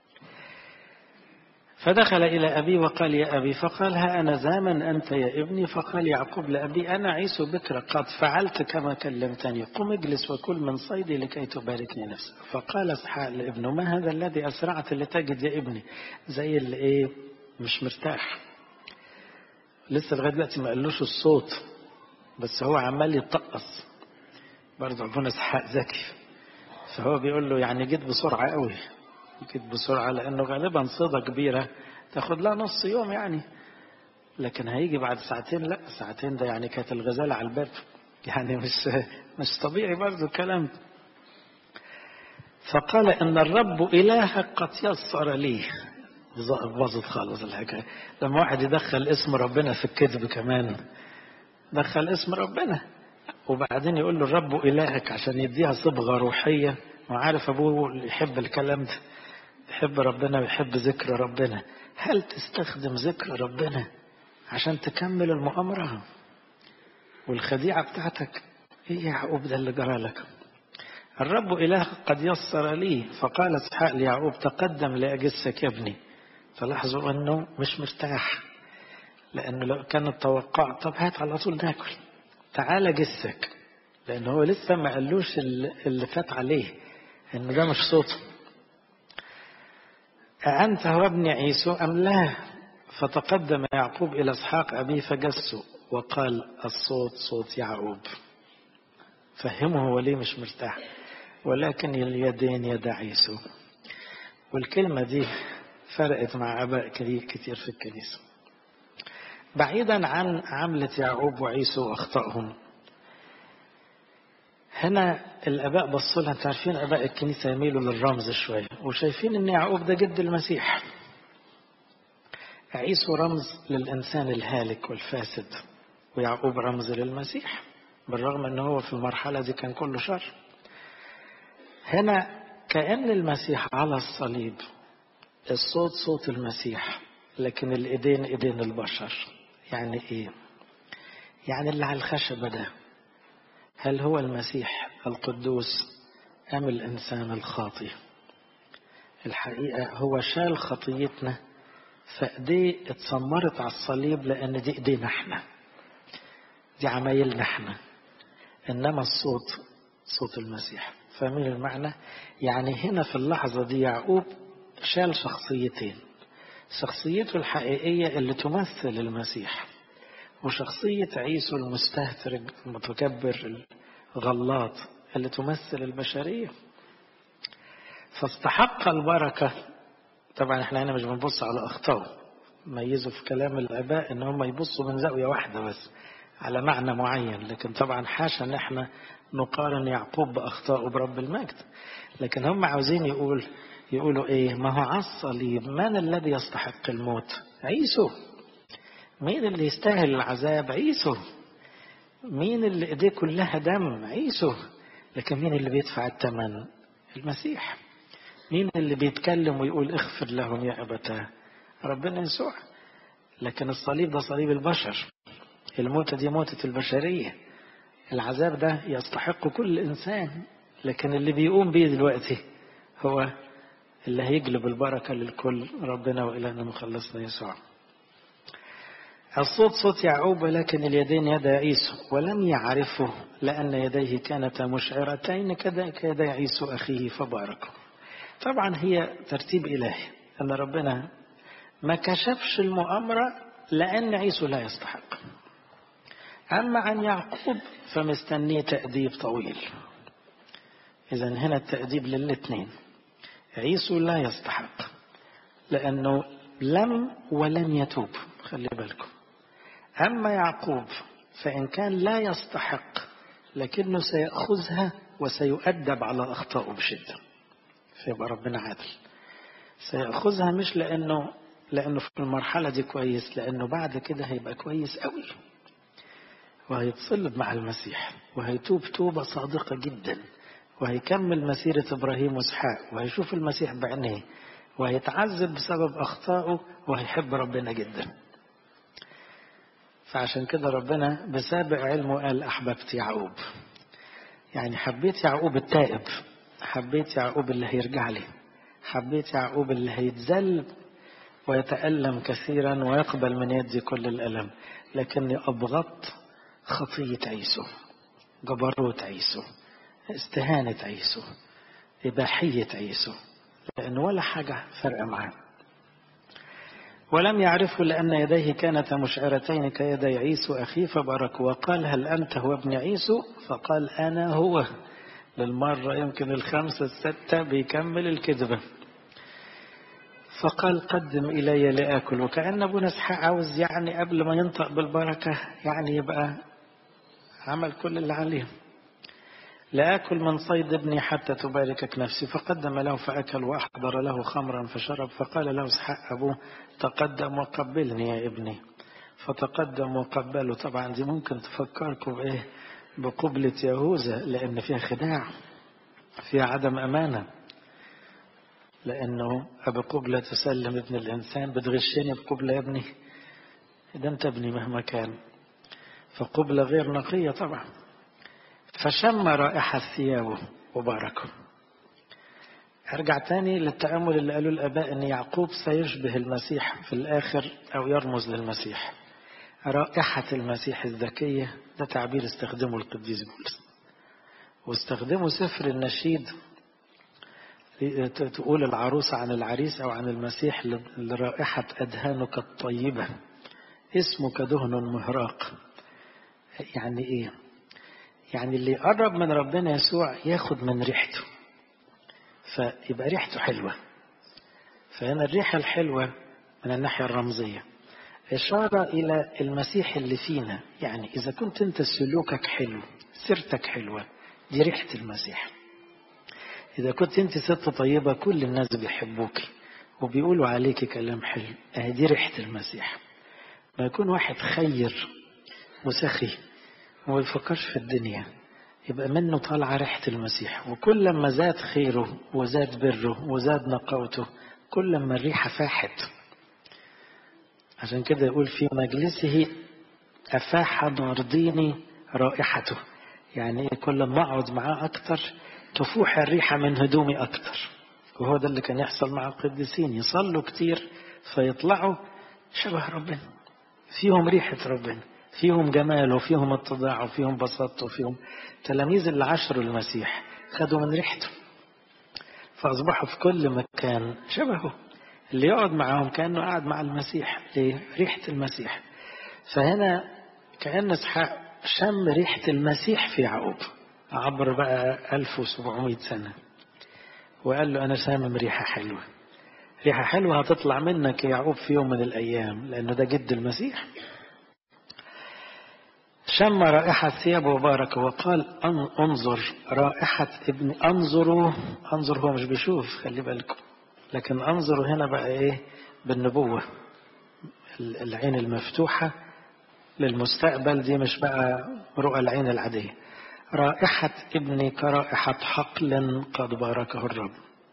فدخل إلى أبي وقال يا أبي فقال ها أنا زامن أنت يا ابني فقال يعقوب لأبي أنا عيسو بكر قد فعلت كما كلمتني قم اجلس وكل من صيدي لكي تباركني نفسك فقال اسحاق لابنه ما هذا الذي أسرعت لتجد يا ابني زي اللي إيه مش مرتاح لسه لغاية دلوقتي ما قالوش الصوت بس هو عمال يتطقص برضه ابونا اسحاق ذكي فهو بيقول له يعني جيت بسرعة قوي جيت بسرعة لأنه غالبا صيدة كبيرة تاخد لها نص يوم يعني لكن هيجي بعد ساعتين لا ساعتين ده يعني كانت الغزالة على الباب يعني مش مش طبيعي برضه الكلام فقال إن الرب إلهك قد يسر لي باظت خالص الحكاية لما واحد يدخل اسم ربنا في الكذب كمان دخل اسم ربنا وبعدين يقول له الرب إلهك عشان يديها صبغة روحية وعارف أبوه يحب الكلام ده يحب ربنا ويحب ذكر ربنا هل تستخدم ذكر ربنا عشان تكمل المؤامرة والخديعة بتاعتك ايه يا يعقوب ده اللي جرى لك الرب إله قد يسر لي فقال اسحاق ليعقوب تقدم لأجسك يا ابني فلاحظوا انه مش مرتاح لانه لو كان التوقع طب هات على طول ناكل تعالى جسك لان هو لسه ما قالوش اللي فات عليه ان ده مش صوته أأنت هو ابن عيسو أم لا فتقدم يعقوب إلى إسحاق أبيه فجسه وقال الصوت صوت يعقوب فهمه هو ليه مش مرتاح ولكن اليدين يد عيسو والكلمة دي فرقت مع أباء كتير في الكنيسة بعيدا عن عملة يعقوب وعيسو وأخطائهم هنا الآباء بصوا لها أنتوا عارفين آباء الكنيسة يميلوا للرمز شوية وشايفين إن يعقوب ده جد المسيح عيسو رمز للإنسان الهالك والفاسد ويعقوب رمز للمسيح بالرغم أنه هو في المرحلة دي كان كله شر هنا كأن المسيح على الصليب الصوت صوت المسيح لكن الإيدين إيدين البشر يعني إيه يعني اللي على الخشبة ده هل هو المسيح القدوس أم الإنسان الخاطئ الحقيقة هو شال خطيتنا فايديه اتسمرت على الصليب لأن دي إيدينا احنا دي عمايلنا احنا إنما الصوت صوت المسيح فاهمين المعنى يعني هنا في اللحظة دي يعقوب شال شخصيتين شخصيته الحقيقية اللي تمثل المسيح وشخصية عيسو المستهتر المتكبر الغلاط اللي تمثل البشرية فاستحق البركة طبعا احنا هنا مش بنبص على أخطائه ميزوا في كلام الآباء إن هم يبصوا من زاوية واحدة بس على معنى معين لكن طبعا حاشا ان احنا نقارن يعقوب بأخطائه برب المجد لكن هم عاوزين يقول يقولوا ايه ما هو على الصليب من الذي يستحق الموت عيسو مين اللي يستاهل العذاب عيسو مين اللي ايديه كلها دم عيسو لكن مين اللي بيدفع الثمن المسيح مين اللي بيتكلم ويقول اغفر لهم يا ابتاه ربنا يسوع لكن الصليب ده صليب البشر الموتة دي موتة البشرية العذاب ده يستحق كل إنسان لكن اللي بيقوم بيه دلوقتي هو اللي هيجلب البركة للكل ربنا وإلهنا مخلصنا يسوع الصوت صوت يعقوب لكن اليدين يد عيسو ولم يعرفه لأن يديه كانتا مشعرتين كيدي عيسو أخيه فباركه طبعا هي ترتيب إلهي أن ربنا ما كشفش المؤامرة لأن عيسو لا يستحق أما عن يعقوب فمستنيه تأديب طويل إذا هنا التأديب للاثنين عيسو لا يستحق لأنه لم ولن يتوب خلي بالكم أما يعقوب فإن كان لا يستحق لكنه سيأخذها وسيؤدب على أخطائه بشدة فيبقى ربنا عادل سيأخذها مش لأنه لأنه في المرحلة دي كويس لأنه بعد كده هيبقى كويس قوي وهيتصلب مع المسيح وهيتوب توبة صادقة جدا وهيكمل مسيرة إبراهيم وإسحاق وهيشوف المسيح بعينيه وهيتعذب بسبب أخطائه وهيحب ربنا جدا فعشان كده ربنا بسابق علمه قال أحببت يعقوب يعني حبيت يعقوب التائب حبيت يعقوب اللي هيرجع لي حبيت يعقوب اللي هيتذل ويتألم كثيرا ويقبل من يدي كل الألم لكني أبغضت خطية عيسو جبروت عيسو استهانة عيسو إباحية عيسو لأن ولا حاجة فرق معاه ولم يعرفه لأن يديه كانتا مشعرتين كيدي عيسو أخيه فبارك وقال هل أنت هو ابن عيسو فقال أنا هو للمرة يمكن الخمسة الستة بيكمل الكذبة فقال قدم إلي لآكل وكأن أبونا إسحاق عاوز يعني قبل ما ينطق بالبركة يعني يبقى عمل كل اللي عليه لآكل من صيد ابني حتى تباركك نفسي فقدم له فأكل وأحضر له خمرا فشرب فقال له إسحاق أبوه تقدم وقبلني يا ابني فتقدم وقبله طبعا دي ممكن تفكركم بإيه بقبلة يهوذا لأن فيها خداع فيها عدم أمانة لأنه أبي قبلة تسلم ابن الإنسان بتغشني بقبلة يا ابني ده أنت ابني مهما كان فقبلة غير نقية طبعا فشم رائحة ثيابه وباركه أرجع تاني للتأمل اللي قالوا الآباء أن يعقوب سيشبه المسيح في الآخر أو يرمز للمسيح رائحة المسيح الذكية ده تعبير استخدمه القديس بولس واستخدموا سفر النشيد تقول العروس عن العريس أو عن المسيح لرائحة أدهانك الطيبة اسمك دهن مهراق يعني إيه يعني اللي يقرب من ربنا يسوع ياخد من ريحته فيبقى ريحته حلوة فهنا الريحة الحلوة من الناحية الرمزية إشارة إلى المسيح اللي فينا يعني إذا كنت أنت سلوكك حلو سيرتك حلوة دي ريحة المسيح إذا كنت أنت ست طيبة كل الناس بيحبوك وبيقولوا عليك كلام حلو أهي دي ريحة المسيح ما يكون واحد خير وسخي وما بيفكرش في الدنيا يبقى منه طالعة ريحة المسيح وكل ما زاد خيره وزاد بره وزاد نقاوته كل ما الريحة فاحت عشان كده يقول في مجلسه أفاح نرضيني رائحته يعني كل ما أقعد معاه أكتر تفوح الريحة من هدومي أكتر وهو ده اللي كان يحصل مع القديسين يصلوا كتير فيطلعوا شبه ربنا فيهم ريحة ربنا فيهم جمال وفيهم اتضاع وفيهم بساطة وفيهم تلاميذ اللي عشروا المسيح خدوا من ريحته فأصبحوا في كل مكان شبهه اللي يقعد معاهم كأنه قاعد مع المسيح لريحة المسيح فهنا كأن اسحاق شم ريحة المسيح في يعقوب عبر بقى 1700 سنة وقال له أنا شامم ريحة حلوة ريحة حلوة هتطلع منك يا يعقوب في يوم من الأيام لأنه ده جد المسيح شم رائحة ثيابه وبارك وقال انظر رائحة ابن انظروا انظر هو مش بيشوف خلي بالكم لكن انظروا هنا بقى ايه بالنبوة العين المفتوحة للمستقبل دي مش بقى رؤى العين العادية رائحة ابني كرائحة حقل قد باركه الرب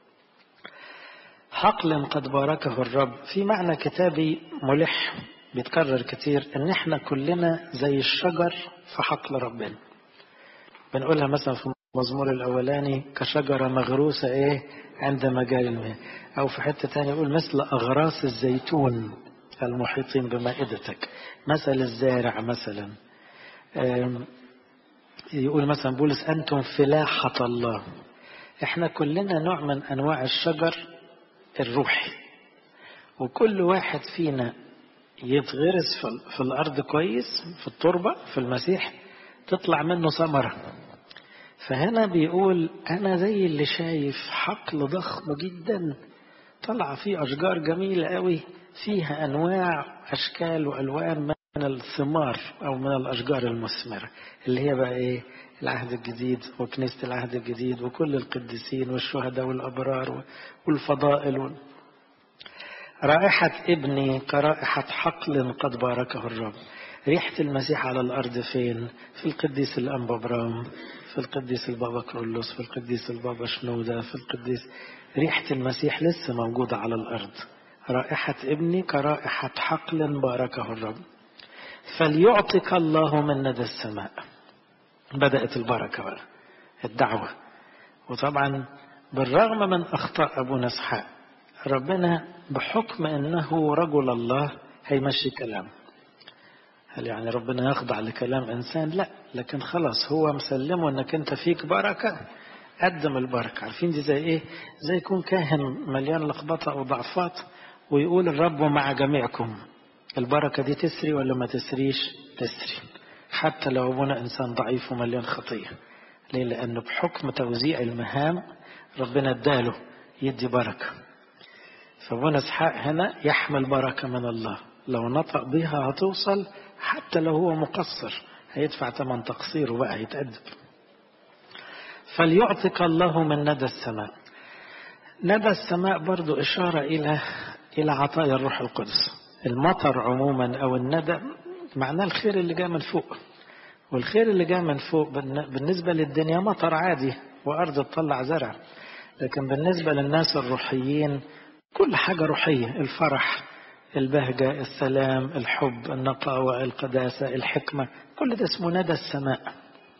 حقل قد باركه الرب في معنى كتابي ملح بيتكرر كتير ان احنا كلنا زي الشجر في حقل ربنا بنقولها مثلا في المزمور الاولاني كشجرة مغروسة ايه عند مجال الماء او في حتة تانية يقول مثل اغراس الزيتون المحيطين بمائدتك مثل الزارع مثلا يقول مثلا بولس أنتم فلاحة الله احنا كلنا نوع من أنواع الشجر الروحي وكل واحد فينا يتغرس في الأرض كويس في التربة في المسيح تطلع منه ثمرة فهنا بيقول أنا زي اللي شايف حقل ضخم جدا طلع فيه أشجار جميلة قوي فيها أنواع أشكال وألوان من الثمار أو من الأشجار المثمرة اللي هي بقى إيه العهد الجديد وكنيسة العهد الجديد وكل القديسين والشهداء والأبرار والفضائل وال... رائحة ابني كرائحة حقل قد باركه الرب ريحة المسيح على الأرض فين في القديس الأنبا برام في القديس البابا كرولوس في القديس البابا شنودة في القديس ريحة المسيح لسه موجودة على الأرض رائحة ابني كرائحة حقل باركه الرب فليعطك الله من ندى السماء بدأت البركة بقى الدعوة وطبعا بالرغم من أخطاء أبونا اسحاق ربنا بحكم أنه رجل الله هيمشي كلامه هل يعني ربنا يخضع لكلام إنسان لا لكن خلاص هو مسلمه أنك أنت فيك بركة قدم البركة عارفين دي زي إيه زي يكون كاهن مليان لخبطة أو ضعفات ويقول الرب مع جميعكم البركة دي تسري ولا ما تسريش تسري حتى لو ابونا إنسان ضعيف ومليان خطية ليه لأنه بحكم توزيع المهام ربنا اداله يدي بركة فابونا اسحاق هنا يحمل بركة من الله لو نطق بها هتوصل حتى لو هو مقصر هيدفع ثمن تقصيره بقى يتأدب فليعطك الله من ندى السماء ندى السماء برضو إشارة إلى إلى عطايا الروح القدس المطر عموما أو الندى معناه الخير اللي جاء من فوق والخير اللي جاء من فوق بالنسبة للدنيا مطر عادي وأرض تطلع زرع لكن بالنسبة للناس الروحيين كل حاجة روحية الفرح البهجة السلام الحب النقاوة القداسة الحكمة كل ده اسمه ندى السماء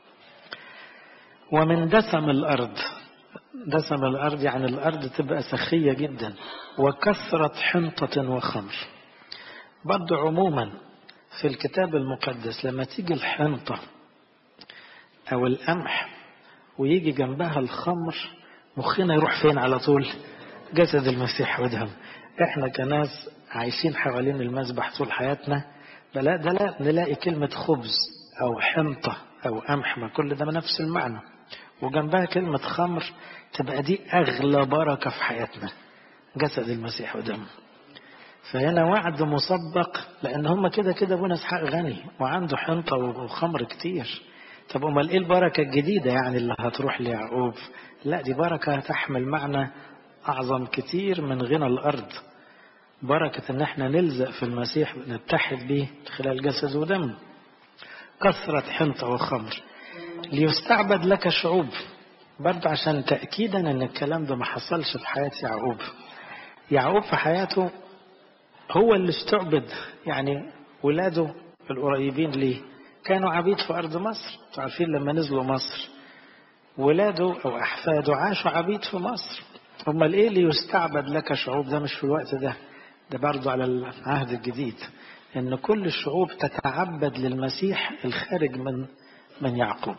ومن دسم الأرض دسم الأرض يعني الأرض تبقى سخية جدا وكثرة حنطة وخمر برضو عموما في الكتاب المقدس لما تيجي الحنطة أو القمح ويجي جنبها الخمر مخنا يروح فين على طول جسد المسيح ودهم احنا كناس عايشين حوالين المذبح طول حياتنا بلا ده لا نلاقي كلمة خبز أو حنطة أو قمح ما كل ده نفس المعنى وجنبها كلمة خمر تبقى دي أغلى بركة في حياتنا جسد المسيح ودمه فهنا وعد مسبق لأن هم كده كده أبونا إسحاق غني وعنده حنطة وخمر كتير طب أمال إيه البركة الجديدة يعني اللي هتروح ليعقوب لا دي بركة تحمل معنى أعظم كتير من غنى الأرض بركة إن احنا نلزق في المسيح ونتحد به خلال جسد ودم كثرة حنطة وخمر ليستعبد لك شعوب برضه عشان تأكيدا إن الكلام ده ما حصلش في حياة يعقوب يعقوب في حياته هو اللي استعبد يعني ولاده القريبين ليه كانوا عبيد في أرض مصر عارفين لما نزلوا مصر ولاده أو أحفاده عاشوا عبيد في مصر امال ايه اللي يستعبد لك شعوب ده مش في الوقت ده ده برضه على العهد الجديد ان كل الشعوب تتعبد للمسيح الخارج من من يعقوب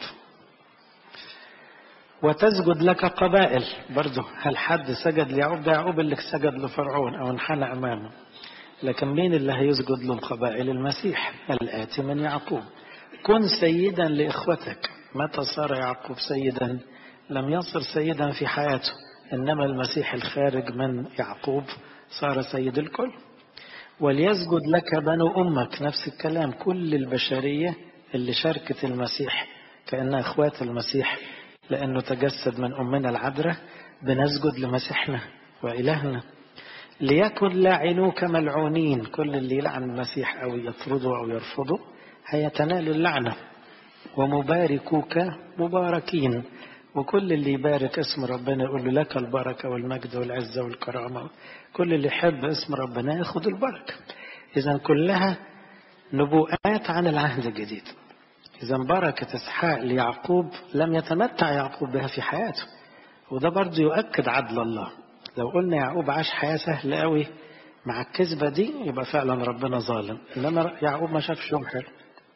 وتسجد لك قبائل برضه هل حد سجد ليعقوب ده يعقوب اللي سجد لفرعون او انحنى امامه لكن مين اللي هيسجد للقبائل المسيح الآتي من يعقوب كن سيدا لإخوتك متى صار يعقوب سيدا لم يصر سيدا في حياته إنما المسيح الخارج من يعقوب صار سيد الكل وليسجد لك بنو أمك نفس الكلام كل البشرية اللي شاركت المسيح كأنها أخوات المسيح لأنه تجسد من أمنا العذراء بنسجد لمسيحنا وإلهنا ليكن لاعنوك ملعونين كل اللي يلعن المسيح أو يطرده أو يرفضه هيتنال اللعنة ومباركوك مباركين وكل اللي يبارك اسم ربنا يقول له لك البركة والمجد والعزة والكرامة كل اللي يحب اسم ربنا ياخد البركة إذا كلها نبوءات عن العهد الجديد إذا بركة إسحاق ليعقوب لم يتمتع يعقوب بها في حياته وده برضه يؤكد عدل الله لو قلنا يعقوب عاش حياة سهلة قوي مع الكذبة دي يبقى فعلا ربنا ظالم إنما يعقوب ما شافش يوم حلو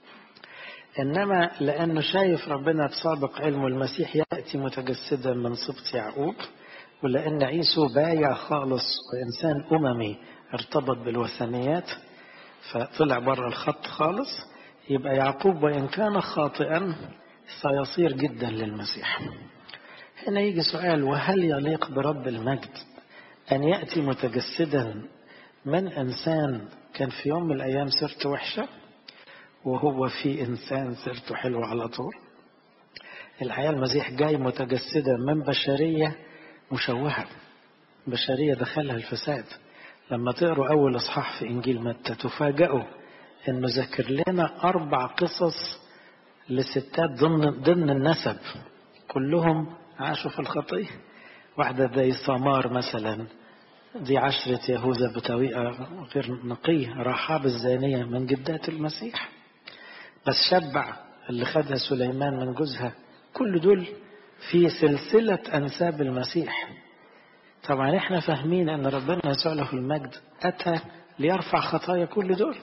إنما لأنه شايف ربنا بسابق علمه المسيح يأتي متجسدا من سبط يعقوب ولأن عيسو بايع خالص وإنسان أممي ارتبط بالوثنيات فطلع بره الخط خالص يبقى يعقوب وإن كان خاطئا سيصير جدا للمسيح هنا يجي سؤال وهل يليق برب المجد أن يأتي متجسدا من إنسان كان في يوم من الأيام سيرته وحشة وهو في إنسان سيرته حلوة على طول الحقيقة المسيح جاي متجسدا من بشرية مشوهة بشرية دخلها الفساد لما تقروا أول إصحاح في إنجيل متى تفاجئوا إنه ذكر لنا أربع قصص لستات ضمن ضمن النسب كلهم عاشوا في الخطية واحدة زي سمار مثلا دي عشرة يهوذا بطريقة غير نقية رحاب الزانية من جدات المسيح بس شبع اللي خدها سليمان من جوزها كل دول في سلسلة أنساب المسيح طبعا احنا فاهمين ان ربنا يسوع له المجد أتى ليرفع خطايا كل دول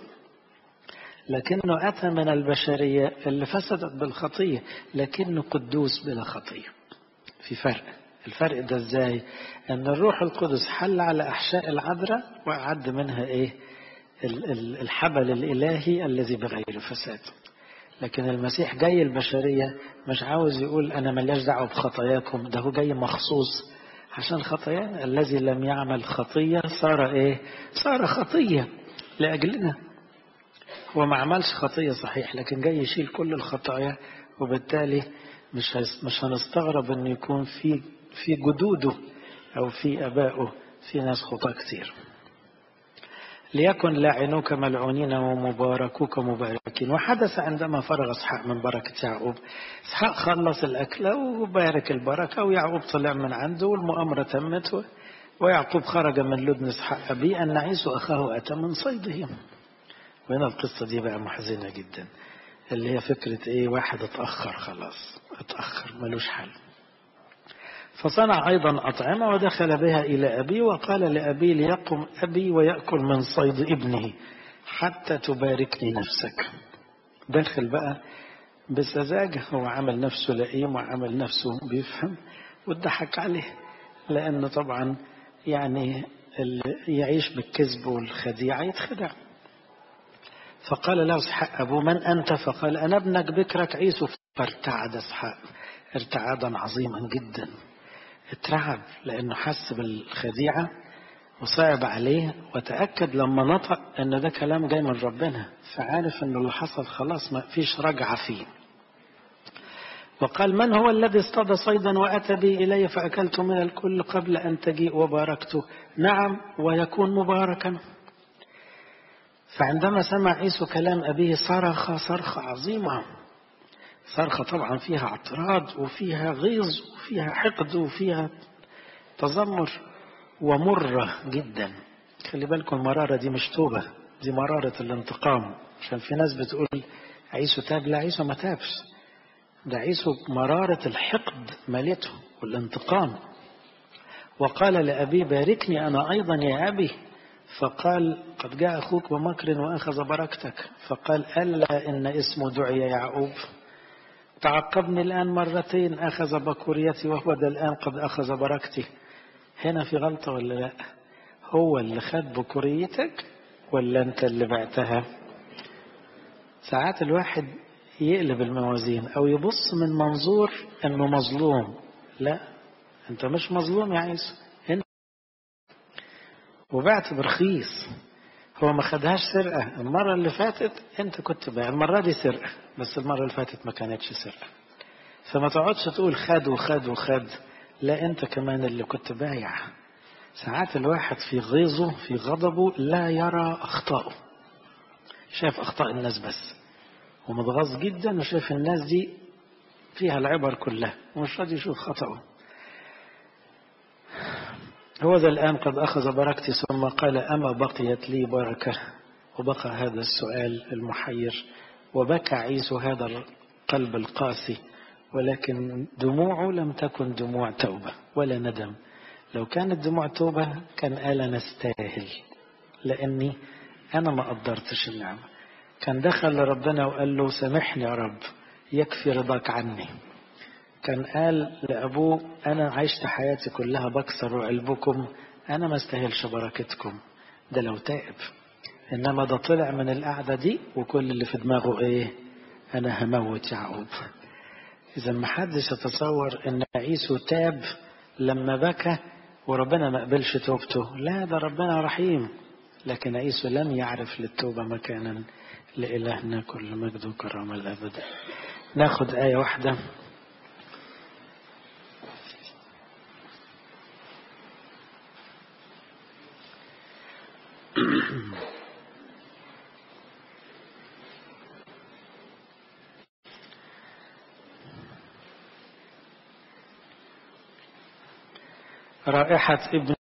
لكنه أتى من البشرية اللي فسدت بالخطية لكنه قدوس بلا خطية في فرق الفرق ده ازاي ان الروح القدس حل على احشاء العذراء واعد منها ايه الحبل الالهي الذي بغير فساد لكن المسيح جاي البشرية مش عاوز يقول انا ملياش دعوة بخطاياكم ده هو جاي مخصوص عشان خطايانا الذي لم يعمل خطية صار ايه صار خطية لاجلنا هو ما عملش خطية صحيح لكن جاي يشيل كل الخطايا وبالتالي مش مش هنستغرب ان يكون في في جدوده او في ابائه في ناس خطاه كتير ليكن لاعنوك ملعونين ومباركوك مباركين وحدث عندما فرغ اسحاق من بركه يعقوب اسحاق خلص الاكله وبارك البركه ويعقوب طلع من عنده والمؤامره تمت ويعقوب خرج من لدن اسحاق ابيه ان عيسو اخاه اتى من صيده وهنا القصه دي بقى محزنه جدا اللي هي فكرة ايه واحد اتأخر خلاص اتأخر ملوش حل فصنع أيضا أطعمة ودخل بها إلى أبي وقال لأبي ليقم أبي ويأكل من صيد ابنه حتى تباركني نفسك دخل بقى بسذاجة هو عمل نفسه لئيم وعمل نفسه بيفهم واتضحك عليه لأنه طبعا يعني اللي يعيش بالكذب والخديعة يتخدع فقال له اسحاق أبو من أنت فقال أنا ابنك بكرك عيسو فارتعد اسحاق ارتعادا عظيما جدا اترعب لأنه حس بالخديعة وصعب عليه وتأكد لما نطق ان ده كلام جاي من ربنا فعارف ان اللي حصل خلاص ما فيش رجعة فيه وقال من هو الذي اصطاد صيدا وأتى بي إلي فأكلت من الكل قبل أن تجيء وباركته نعم ويكون مباركا فعندما سمع عيسو كلام أبيه صرخ صرخة عظيمة صرخة طبعا فيها اعتراض وفيها غيظ وفيها حقد وفيها تذمر ومرة جدا خلي بالكم المرارة دي مش توبة دي مرارة الانتقام عشان في ناس بتقول عيسو تاب لا عيسو ما تابش ده عيسو مرارة الحقد ملته والانتقام وقال لأبي باركني أنا أيضا يا أبي فقال قد جاء أخوك بمكر وأخذ بركتك فقال ألا إن اسمه دعي يعقوب تعقبني الآن مرتين أخذ بكوريتي وهو ده الآن قد أخذ بركتي هنا في غلطة ولا لا هو اللي خد بكوريتك ولا أنت اللي بعتها ساعات الواحد يقلب الموازين أو يبص من منظور أنه مظلوم لا أنت مش مظلوم يا عيسى أنت وبعت برخيص هو ما خدهاش سرقة المرة اللي فاتت أنت كنت بايع المرة دي سرقة بس المرة اللي فاتت ما كانتش سرقة فما تقعدش تقول خد وخد وخد لا أنت كمان اللي كنت بايع ساعات الواحد في غيظه في غضبه لا يرى أخطائه شايف أخطاء الناس بس ومتغاظ جدا وشايف الناس دي فيها العبر كلها ومش راضي يشوف خطأه هو ذا الآن قد أخذ بركتي ثم قال أما بقيت لي بركة وبقى هذا السؤال المحير وبكى عيسو هذا القلب القاسي ولكن دموعه لم تكن دموع توبة ولا ندم لو كانت دموع توبة كان قال أنا استاهل لأني أنا ما قدرتش النعمة كان دخل لربنا وقال له سامحني يا رب يكفي رضاك عني كان قال لأبوه أنا عشت حياتي كلها بكسر علبكم أنا ما استاهلش بركتكم ده لو تائب إنما ده طلع من القعدة دي وكل اللي في دماغه إيه أنا هموت يعقوب إذا ما حدش يتصور إن عيسو تاب لما بكى وربنا ما قبلش توبته لا ده ربنا رحيم لكن عيسو لم يعرف للتوبة مكانا لإلهنا كل مجد وكرامة الأبد ناخد آية واحدة رائحة ابن